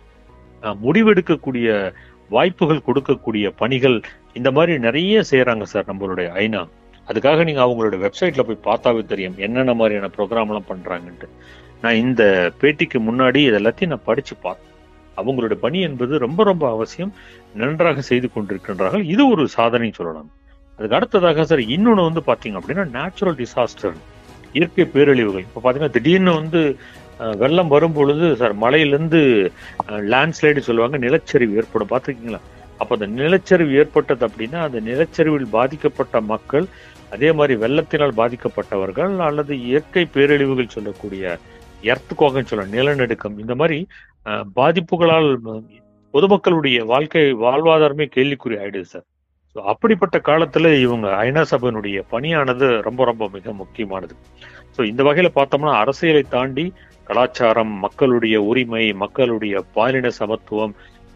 முடிவெடுக்கக்கூடிய வாய்ப்புகள் கொடுக்கக்கூடிய பணிகள் இந்த மாதிரி நிறைய செய்யறாங்க சார் நம்மளுடைய ஐநா அதுக்காக நீங்க அவங்களோட வெப்சைட்ல போய் பார்த்தாவே தெரியும் என்னென்ன மாதிரியான ப்ரோக்ராம் எல்லாம் பண்றாங்கன்ட்டு நான் இந்த பேட்டிக்கு முன்னாடி இது எல்லாத்தையும் நான் படிச்சு பார்த்தேன் அவங்களுடைய பணி என்பது ரொம்ப ரொம்ப அவசியம் நன்றாக செய்து கொண்டிருக்கின்றார்கள் இது ஒரு சாதனை சொல்லலாம் அதுக்கு அடுத்ததாக சார் இன்னொன்னு வந்து பாத்தீங்க அப்படின்னா நேச்சுரல் டிசாஸ்டர் இயற்கை பேரழிவுகள் இப்ப பாத்தீங்கன்னா திடீர்னு வந்து வெள்ளம் வரும் பொழுது சார் மலையிலிருந்து லேண்ட்ஸ்லைடு சொல்லுவாங்க நிலச்சரிவு ஏற்படும் பார்த்துருக்கீங்களா அப்ப அந்த நிலச்சரிவு ஏற்பட்டது அப்படின்னா அந்த நிலச்சரிவில் பாதிக்கப்பட்ட மக்கள் அதே மாதிரி வெள்ளத்தினால் பாதிக்கப்பட்டவர்கள் அல்லது இயற்கை பேரழிவுகள் சொல்லக்கூடிய எர்த் கோகன்னு சொல்ல நிலநடுக்கம் இந்த மாதிரி பாதிப்புகளால் பொதுமக்களுடைய வாழ்க்கை வாழ்வாதாரமே கேள்விக்குறி ஆயிடுது சார் ஸோ அப்படிப்பட்ட காலத்துல இவங்க ஐநா சபையினுடைய பணியானது ரொம்ப ரொம்ப மிக முக்கியமானது ஸோ இந்த வகையில பார்த்தோம்னா அரசியலை தாண்டி கலாச்சாரம் மக்களுடைய உரிமை மக்களுடைய பாலின சமத்துவம்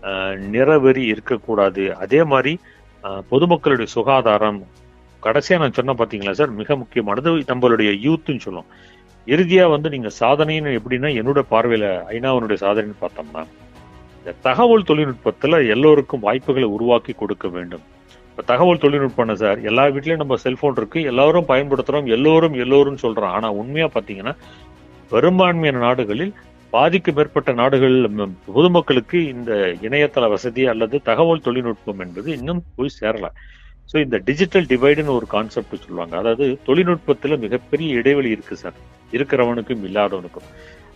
நிறவெறி இருக்கக்கூடாது அதே மாதிரி பொதுமக்களுடைய சுகாதாரம் கடைசியா நான் சொன்ன பாத்தீங்களா சார் மிக முக்கியமானது நம்மளுடைய யூத்துன்னு சொல்லுவோம் இறுதியா வந்து நீங்க சாதனைன்னு எப்படின்னா என்னோட பார்வையில ஐநாவனுடைய சாதனைன்னு பார்த்தோம்னா இந்த தகவல் தொழில்நுட்பத்துல எல்லோருக்கும் வாய்ப்புகளை உருவாக்கி கொடுக்க வேண்டும் இப்ப தகவல் தொழில்நுட்பம் சார் எல்லா வீட்லயும் நம்ம செல்போன் இருக்கு எல்லாரும் பயன்படுத்துறோம் எல்லோரும் எல்லோரும் சொல்றோம் ஆனா உண்மையா பாத்தீங்கன்னா பெரும்பான்மையான நாடுகளில் பாதிக்கு மேற்பட்ட நாடுகள் பொதுமக்களுக்கு இந்த இணையதள வசதி அல்லது தகவல் தொழில்நுட்பம் என்பது இன்னும் போய் சேரல ஸோ இந்த டிஜிட்டல் டிவைடுன்னு ஒரு கான்செப்ட் சொல்லுவாங்க அதாவது தொழில்நுட்பத்துல மிகப்பெரிய இடைவெளி இருக்கு சார் இருக்கிறவனுக்கும் இல்லாதவனுக்கும்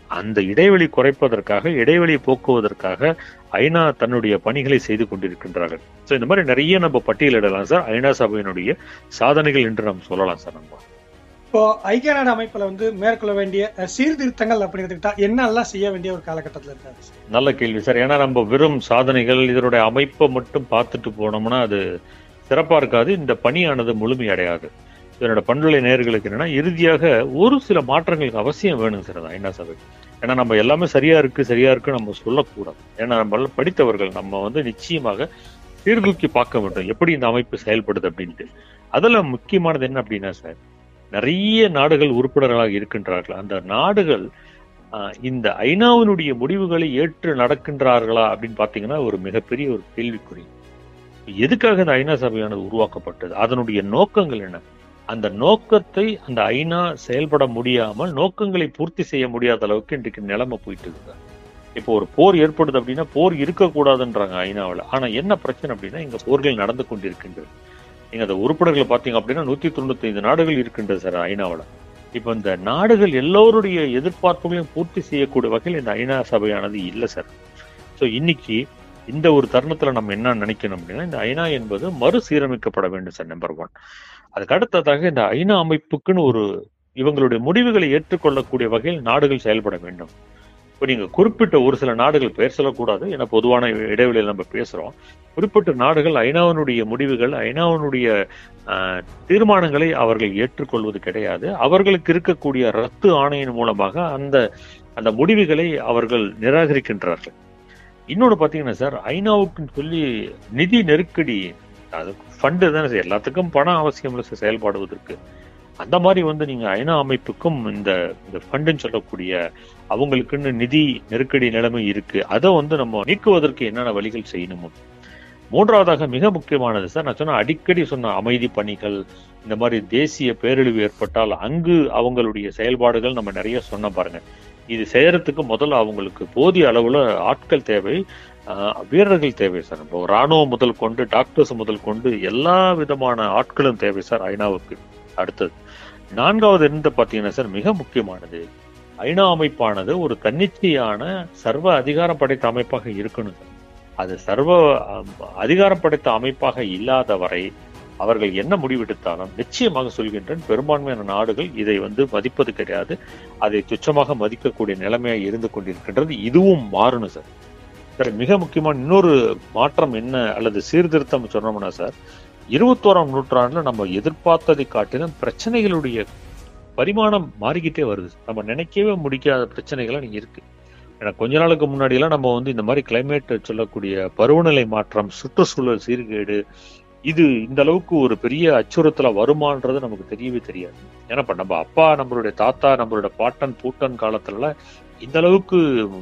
அந்த இடைவெளி குறைப்பதற்காக இடைவெளியை போக்குவதற்காக ஐநா தன்னுடைய பணிகளை செய்து கொண்டிருக்கின்றார்கள் ஸோ இந்த மாதிரி நிறைய நம்ம பட்டியலிடலாம் சார் ஐநா சபையினுடைய சாதனைகள் என்று நாம் சொல்லலாம் சார் நம்ம இப்போ ஐக்கிய நாடு அமைப்புல வந்து மேற்கொள்ள வேண்டிய அஹ், சீர்திருத்தங்கள் அப்படிங்கிறதுக்கிட்ட என்னெல்லாம் செய்ய வேண்டிய ஒரு காலகட்டத்தில் இருக்காரு சார் நல்ல கேள்வி சார் ஏன்னா நம்ம வெறும் சாதனைகள் இதனுடைய அமைப்பை மட்டும் பார்த்துட்டு போனோம்னா அது சிறப்பா இருக்காது இந்த பணியானது முழுமையடையாது இதனோட பண்புலை நேயர்களுக்கு என்னன்னா இறுதியாக ஒரு சில மாற்றங்களுக்கு அவசியம் வேணும் சார் அது ஐநா சபை ஏன்னா நம்ம எல்லாமே சரியா இருக்கு சரியா இருக்கு நம்ம சொல்லக்கூடாது ஏன்னா நம்ம எல்லாம் படித்தவர்கள் நம்ம வந்து நிச்சயமாக சீர்தூக்கி பார்க்க வேண்டும் எப்படி இந்த அமைப்பு செயல்படுது அப்படின்ட்டு அதுல முக்கியமானது என்ன அப்படின்னா சார் நிறைய நாடுகள் உறுப்பினர்களாக இருக்கின்றார்கள் அந்த நாடுகள் ஆஹ், இந்த ஐநாவினுடைய முடிவுகளை ஏற்று நடக்கின்றார்களா அப்படின்னு பாத்தீங்கன்னா ஒரு மிகப்பெரிய ஒரு கேள்விக்குறி எதுக்காக இந்த ஐநா சபையானது உருவாக்கப்பட்டது அதனுடைய நோக்கங்கள் என்ன அந்த நோக்கத்தை அந்த ஐநா செயல்பட முடியாமல் நோக்கங்களை பூர்த்தி செய்ய முடியாத அளவுக்கு இன்றைக்கு நிலைமை போயிட்டு இருக்கு இப்போ ஒரு போர் ஏற்படுது அப்படின்னா போர் இருக்கக்கூடாதுன்றாங்க ஐநாவில் ஆனா என்ன பிரச்சனை அப்படின்னா இங்க போர்கள் நடந்து கொண்டிருக்கின்றது நீங்க அந்த உறுப்பினர்களை பாத்தீங்க அப்படின்னா நூத்தி தொண்ணூத்தி ஐந்து நாடுகள் இருக்கின்றது சார் ஐநாவில் இப்போ இந்த நாடுகள் எல்லோருடைய எதிர்பார்ப்புகளையும் பூர்த்தி செய்யக்கூடிய வகையில் இந்த ஐநா சபையானது இல்லை சார் ஸோ இன்னைக்கு இந்த ஒரு தருணத்துல நம்ம என்ன நினைக்கணும் அப்படின்னா இந்த ஐநா என்பது மறுசீரமைக்கப்பட வேண்டும் சார் நம்பர் ஒன் அதுக்கு அடுத்ததாக இந்த ஐநா அமைப்புக்குன்னு ஒரு இவங்களுடைய முடிவுகளை ஏற்றுக்கொள்ளக்கூடிய வகையில் நாடுகள் செயல்பட வேண்டும் இப்போ நீங்க குறிப்பிட்ட ஒரு சில நாடுகள் பெயர் சொல்லக்கூடாது ஏன்னா பொதுவான இடைவெளியில் நம்ம பேசுறோம் குறிப்பிட்ட நாடுகள் ஐநாவினுடைய முடிவுகள் ஐநாவினுடைய ஆஹ், தீர்மானங்களை அவர்கள் ஏற்றுக்கொள்வது கிடையாது அவர்களுக்கு இருக்கக்கூடிய ரத்து ஆணையின் மூலமாக அந்த அந்த முடிவுகளை அவர்கள் நிராகரிக்கின்றார்கள் இன்னொன்று பார்த்தீங்கன்னா சார் ஐநாவுக்குன்னு சொல்லி நிதி நெருக்கடி அது ஃபண்டு தானே சார் எல்லாத்துக்கும் பணம் அவசியம் இல்லை சார் செயல்படுவதற்கு அந்த மாதிரி வந்து நீங்க ஐநா அமைப்புக்கும் இந்த இந்த ஃபண்டுன்னு சொல்லக்கூடிய அவங்களுக்குன்னு நிதி நெருக்கடி நிலைமை இருக்கு அதை வந்து நம்ம நீக்குவதற்கு என்னென்ன வழிகள் செய்யணுமோ மூன்றாவதாக மிக முக்கியமானது சார் நான் சொன்ன அடிக்கடி சொன்ன அமைதி பணிகள் இந்த மாதிரி தேசிய பேரழிவு ஏற்பட்டால் அங்கு அவங்களுடைய செயல்பாடுகள் நம்ம நிறைய சொன்ன பாருங்க இது செய்யறதுக்கு முதல்ல அவங்களுக்கு போதிய அளவுல ஆட்கள் தேவை ஆஹ், வீரர்கள் தேவை சார் இப்போ ராணுவம் முதல் கொண்டு டாக்டர்ஸ் முதல் கொண்டு எல்லா விதமான ஆட்களும் தேவை சார் ஐநாவுக்கு அடுத்தது நான்காவது இருந்து பாத்தீங்கன்னா சார் மிக முக்கியமானது ஐநா அமைப்பானது ஒரு தன்னிச்சையான சர்வ அதிகாரம் படைத்த அமைப்பாக இருக்கணும் சார் அது சர்வ அஹ், அதிகாரம் படைத்த அமைப்பாக இல்லாத வரை அவர்கள் என்ன முடிவெடுத்தாலும் நிச்சயமாக சொல்கின்றேன் பெரும்பான்மையான நாடுகள் இதை வந்து மதிப்பது கிடையாது அதை துச்சமாக மதிக்கக்கூடிய நிலைமையாக இருந்து கொண்டிருக்கின்றது இதுவும் மாறணும் சார் சார் மிக முக்கியமான இன்னொரு மாற்றம் என்ன அல்லது சீர்திருத்தம் சொன்னோம்னா சார் இருபத்தோராம் நூற்றாண்டுல நம்ம எதிர்பார்த்ததை காட்டிலும் பிரச்சனைகளுடைய பரிமாணம் மாறிக்கிட்டே வருது நம்ம நினைக்கவே முடிக்காத பிரச்சனைகள் நீங்க இருக்கு ஏன்னா கொஞ்ச நாளுக்கு முன்னாடி எல்லாம் நம்ம வந்து இந்த மாதிரி கிளைமேட் சொல்லக்கூடிய பருவநிலை மாற்றம் சுற்றுச்சூழல் சீர்கேடு இது இந்த அளவுக்கு ஒரு பெரிய அச்சுறுத்தலா வருமானது நமக்கு தெரியவே தெரியாது ஏன்னா இப்ப நம்ம அப்பா நம்மளுடைய தாத்தா நம்மளுடைய பாட்டன் பூட்டன் காலத்துல இந்த அளவுக்கு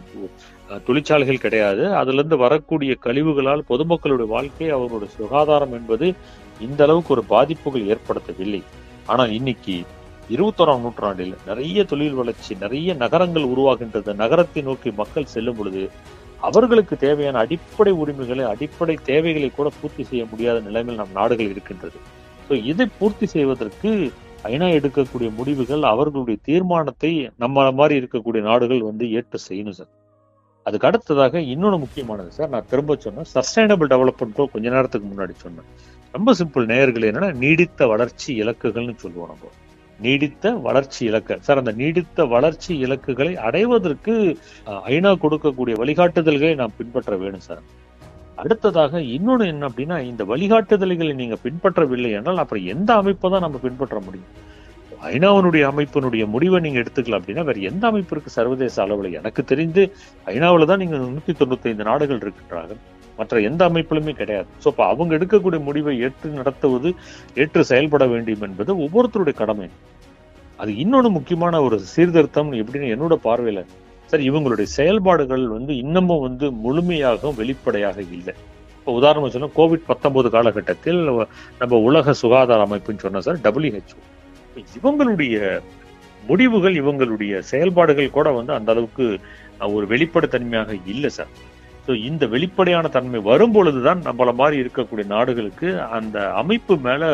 அஹ், தொழிற்சாலைகள் கிடையாது அதுல இருந்து வரக்கூடிய கழிவுகளால் பொதுமக்களுடைய வாழ்க்கை அவர்களுடைய சுகாதாரம் என்பது இந்த அளவுக்கு ஒரு பாதிப்புகள் ஏற்படுத்தவில்லை ஆனால் இன்னைக்கு இருபத்தோராம் நூற்றாண்டில் நிறைய தொழில் வளர்ச்சி நிறைய நகரங்கள் உருவாகின்றது நகரத்தை நோக்கி மக்கள் செல்லும் பொழுது அவர்களுக்கு தேவையான அடிப்படை உரிமைகளை அடிப்படை தேவைகளை கூட பூர்த்தி செய்ய முடியாத நிலைமையில் நம் நாடுகள் இருக்கின்றது ஸோ இதை பூர்த்தி செய்வதற்கு ஐநா எடுக்கக்கூடிய முடிவுகள் அவர்களுடைய தீர்மானத்தை நம்ம மாதிரி இருக்கக்கூடிய நாடுகள் வந்து ஏற்று செய்யணும் சார் அதுக்கு அடுத்ததாக இன்னொன்று முக்கியமானது சார் நான் திரும்ப சொன்னேன் சஸ்டைனபிள் டெவலப்மெண்ட்டோ கொஞ்ச நேரத்துக்கு முன்னாடி சொன்னேன் ரொம்ப சிம்பிள் நேயர்கள் என்னன்னா நீடித்த வளர்ச்சி இலக்குகள்னு சொல்லுவோம் நம்ம நீடித்த வளர்ச்சி இலக்கு சார் அந்த நீடித்த வளர்ச்சி இலக்குகளை அடைவதற்கு அஹ், ஐநா கொடுக்கக்கூடிய வழிகாட்டுதல்களை நாம் பின்பற்ற வேணும் சார் அடுத்ததாக இன்னொன்னு என்ன அப்படின்னா இந்த வழிகாட்டுதல்களை நீங்க பின்பற்றவில்லை என்றால் அப்புறம் எந்த அமைப்பை தான் நம்ம பின்பற்ற முடியும் ஐநாவினுடைய அமைப்பினுடைய முடிவை நீங்க எடுத்துக்கலாம் அப்படின்னா வேற எந்த அமைப்பு இருக்கு சர்வதேச அளவுல எனக்கு தெரிந்து ஐநாவில் தான் நீங்க நூத்தி தொண்ணூத்தி ஐந்து நாடுகள் இருக்கின்றார்கள் மற்ற எந்த அமைப்பிலுமே கிடையாது ஸோ அப்ப அவங்க எடுக்கக்கூடிய முடிவை ஏற்று நடத்துவது ஏற்று செயல்பட வேண்டும் என்பது ஒவ்வொருத்தருடைய கடமை அது இன்னொன்னு முக்கியமான ஒரு சீர்திருத்தம் எப்படின்னு என்னோட பார்வையில சார் இவங்களுடைய செயல்பாடுகள் வந்து இன்னமும் வந்து முழுமையாக வெளிப்படையாக இல்லை இப்போ உதாரணம் சொன்னா கோவிட் பத்தொன்பது காலகட்டத்தில் நம்ம உலக சுகாதார அமைப்புன்னு சொன்னா சார் டபிள்யூஹெச்ஓ இவங்களுடைய முடிவுகள் இவங்களுடைய செயல்பாடுகள் கூட வந்து அந்த அளவுக்கு அஹ், ஒரு வெளிப்படைத்தன்மையாக இல்லை சார் ஸோ இந்த வெளிப்படையான தன்மை வரும் பொழுதுதான் நம்மள மாதிரி இருக்கக்கூடிய நாடுகளுக்கு அந்த அமைப்பு மேல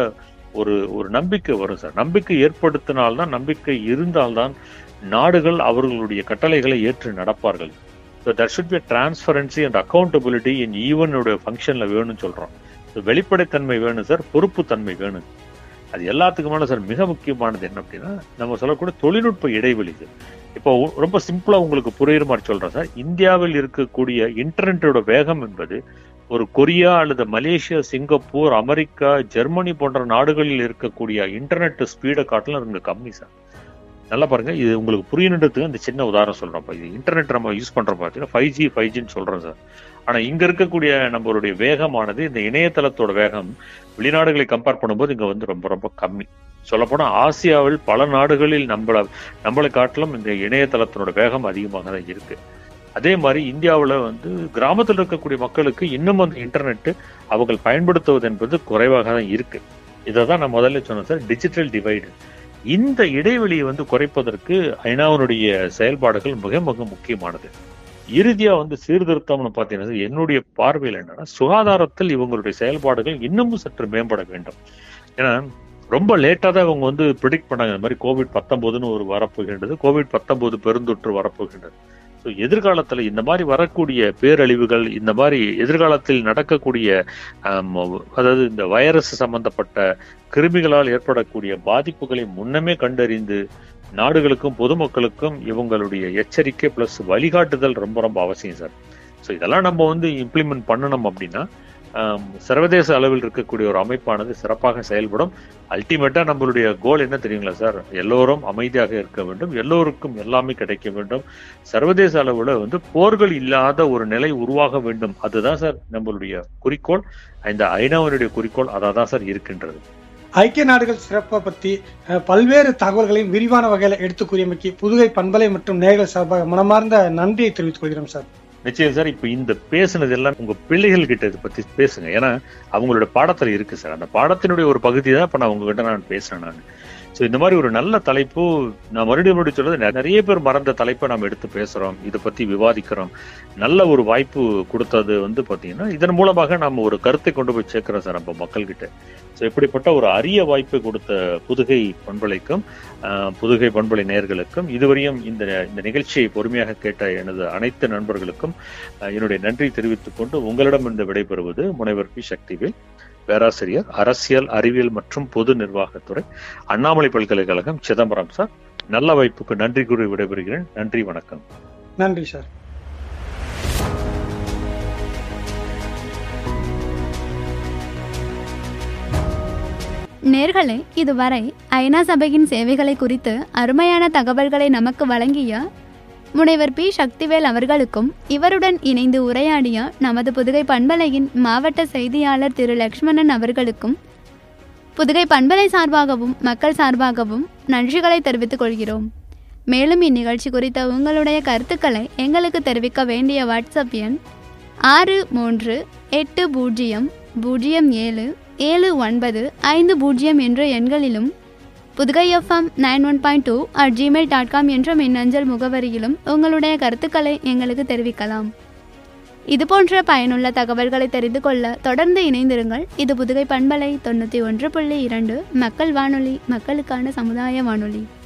ஒரு ஒரு நம்பிக்கை வரும் சார் நம்பிக்கை ஏற்படுத்தினால்தான் நம்பிக்கை இருந்தால்தான் நாடுகள் அவர்களுடைய கட்டளைகளை ஏற்று நடப்பார்கள் so that should be transparency and accountability in ஈவனுடைய ஃபங்க்ஷன்ல வேணும்னு சொல்றோம் ஸோ வெளிப்படைத்தன்மை வேணும் சார் பொறுப்புத்தன்மை வேணும் அது எல்லாத்துக்கும் மேல சார் மிக முக்கியமானது என்ன அப்படின்னா நம்ம சொல்லக்கூடிய தொழில்நுட்ப இடைவெளி இது இப்போ உ- ரொம்ப சிம்பிளா உங்களுக்கு புரியுற மாதிரி சொல்றேன் சார் இந்தியாவில் இருக்கக்கூடிய இன்டர்நெட்டோட வேகம் என்பது ஒரு கொரியா அல்லது மலேசியா சிங்கப்பூர் அமெரிக்கா ஜெர்மனி போன்ற நாடுகளில் இருக்கக்கூடிய இன்டர்நெட் ஸ்பீடை காட்டிலும் இங்க கம்மி சார் நல்லா பாருங்க இது உங்களுக்கு புரியணுன்றதுக்கு இந்த சின்ன உதாரணம் சொல்றோம் இப்ப இது இன்டர்நெட் நம்ம யூஸ் பண்றோம் பார்த்தீங்கன்னா ஃபைவ் ஜி ஃபைவ் ஜின்னு சொல்றோம் சார் ஆனா இங்க இருக்கக்கூடிய நம்மளுடைய வேகமானது இந்த இணையதளத்தோட வேகம் வெளிநாடுகளை கம்பேர் பண்ணும்போது இங்க வந்து ரொம்ப ரொம்ப கம்மி சொல்லப்போனா ஆசியாவில் பல நாடுகளில் நம்மள நம்மளை காட்டிலும் இந்த இணையதளத்தினோட வேகம் அதிகமாக தான் இருக்கு அதே மாதிரி இந்தியாவுல வந்து கிராமத்தில் இருக்கக்கூடிய மக்களுக்கு இன்னும் அந்த இன்டர்நெட் அவர்கள் பயன்படுத்துவது என்பது குறைவாக தான் இருக்கு இதை தான் நான் முதல்ல சொன்னேன் சார் டிஜிட்டல் டிவைடு இந்த இடைவெளியை வந்து குறைப்பதற்கு ஐநாவினுடைய செயல்பாடுகள் மிக மிக முக்கியமானது இறுதியா வந்து சீர்திருத்தம்னு பாத்தீங்கன்னா என்னுடைய பார்வையில் என்னன்னா சுகாதாரத்தில் இவங்களுடைய செயல்பாடுகள் இன்னமும் சற்று மேம்பட வேண்டும் ஏன்னா ரொம்ப லேட்டா தான் இவங்க வந்து ப்ரிடிக்ட் பண்ணாங்க இந்த மாதிரி கோவிட் பத்தொன்பதுன்னு ஒரு வரப்போகின்றது கோவிட் பத்தொன்பது பெருந்தொற்று வரப்போகின்றது ஸோ எதிர்காலத்துல இந்த மாதிரி வரக்கூடிய பேரழிவுகள் இந்த மாதிரி எதிர்காலத்தில் நடக்கக்கூடிய ஆம், அதாவது இந்த வைரஸ் சம்பந்தப்பட்ட கிருமிகளால் ஏற்படக்கூடிய பாதிப்புகளை முன்னமே கண்டறிந்து நாடுகளுக்கும் பொதுமக்களுக்கும் இவங்களுடைய எச்சரிக்கை பிளஸ் வழிகாட்டுதல் ரொம்ப ரொம்ப அவசியம் சார் ஸோ இதெல்லாம் நம்ம வந்து இம்ப்ளிமெண்ட் பண்ணணும் அப்படின்னா ஆம், சர்வதேச அளவில் இருக்கக்கூடிய ஒரு அமைப்பானது சிறப்பாக செயல்படும் அல்டிமேட்டா நம்மளுடைய கோல் என்ன தெரியுங்களா சார் எல்லோரும் அமைதியாக இருக்க வேண்டும் எல்லோருக்கும் எல்லாமே கிடைக்க வேண்டும் சர்வதேச அளவுல வந்து போர்கள் இல்லாத ஒரு நிலை உருவாக வேண்டும் அதுதான் சார் நம்மளுடைய குறிக்கோள் இந்த ஐநாவினுடைய குறிக்கோள் அதான் தான் சார் இருக்கின்றது ஐக்கிய நாடுகள் சிறப்பை பத்தி அஹ், பல்வேறு தகவல்களையும் விரிவான வகையில எடுத்து கூறியமைக்கு புதுகை பண்பலை மற்றும் நேர்கள் சார்பாக மனமார்ந்த நன்றியை தெரிவித்துக் கொள்கிறோம் சார் நிச்சயம் சார் இப்ப இந்த பேசுனது எல்லாம் உங்க பிள்ளைகள் கிட்ட இதை பத்தி பேசுங்க ஏன்னா அவங்களோட பாடத்துல இருக்கு சார் அந்த பாடத்தினுடைய ஒரு பகுதி தான் இப்ப நான் உங்ககிட்ட நான் பேசுறேன் நான் ஸோ இந்த மாதிரி ஒரு நல்ல தலைப்பு நான் மறுபடியும் மறுபடியும் சொல்றது நெ- நிறைய பேர் மறந்த தலைப்பை நம்ம எடுத்து பேசுறோம் இதை பத்தி விவாதிக்கிறோம் நல்ல ஒரு வாய்ப்பு கொடுத்தது வந்து பாத்தீங்கன்னா இதன் மூலமாக நம்ம ஒரு கருத்தை கொண்டு போய் சேர்க்கிறோம் சார் நம்ம மக்கள்கிட்ட ஸோ இப்படிப்பட்ட ஒரு அரிய வாய்ப்பை கொடுத்த புதுகை பண்பலைக்கும் ஆஹ், புதுகை பண்பலை நேயர்களுக்கும் இதுவரையும் இந்த இந்த நிகழ்ச்சியை பொறுமையாக கேட்ட எனது அனைத்து நண்பர்களுக்கும் ஆஹ், என்னுடைய நன்றி தெரிவித்துக் கொண்டு உங்களிடம் இருந்து விடைபெறுவது முனைவர் பி சக்திவேல் பேராசிரியர் அரசியல் அறிவியல் மற்றும் பொது நிர்வாகத்துறை அண்ணாமலை பல்கலைக்கழகம் சிதம்பரம் சார் நல்ல வாய்ப்புக்கு நன்றி கூறி விடைபெறுகிறேன் நன்றி வணக்கம் நன்றி சார் நேர்களே இதுவரை ஐநா சபையின் சேவைகளை குறித்து அருமையான தகவல்களை நமக்கு வழங்கிய முனைவர் பி சக்திவேல் அவர்களுக்கும் இவருடன் இணைந்து உரையாடிய நமது புதுகை பண்பலையின் மாவட்ட செய்தியாளர் திரு லக்ஷ்மணன் அவர்களுக்கும் புதுகை பண்பலை சார்பாகவும் மக்கள் சார்பாகவும் நன்றிகளை தெரிவித்துக் கொள்கிறோம் மேலும் இந்நிகழ்ச்சி குறித்த உங்களுடைய கருத்துக்களை எங்களுக்கு தெரிவிக்க வேண்டிய வாட்ஸ்அப் எண் ஆறு மூன்று எட்டு பூஜ்ஜியம் பூஜ்ஜியம் ஏழு ஏழு ஒன்பது ஐந்து பூஜ்ஜியம் என்ற எண்களிலும் Pudugai FM nine one point two at Gmail dot com என்ற மின்னஞ்சல் முகவரியிலும் உங்களுடைய கருத்துக்களை எங்களுக்கு தெரிவிக்கலாம் இதுபோன்ற பயனுள்ள தகவல்களை தெரிந்து கொள்ள தொடர்ந்து இணைந்திருங்கள் இது புதுகை பண்பலை தொண்ணூற்றி ஒன்று புள்ளி இரண்டு மக்கள் வானொலி மக்களுக்கான சமுதாய வானொலி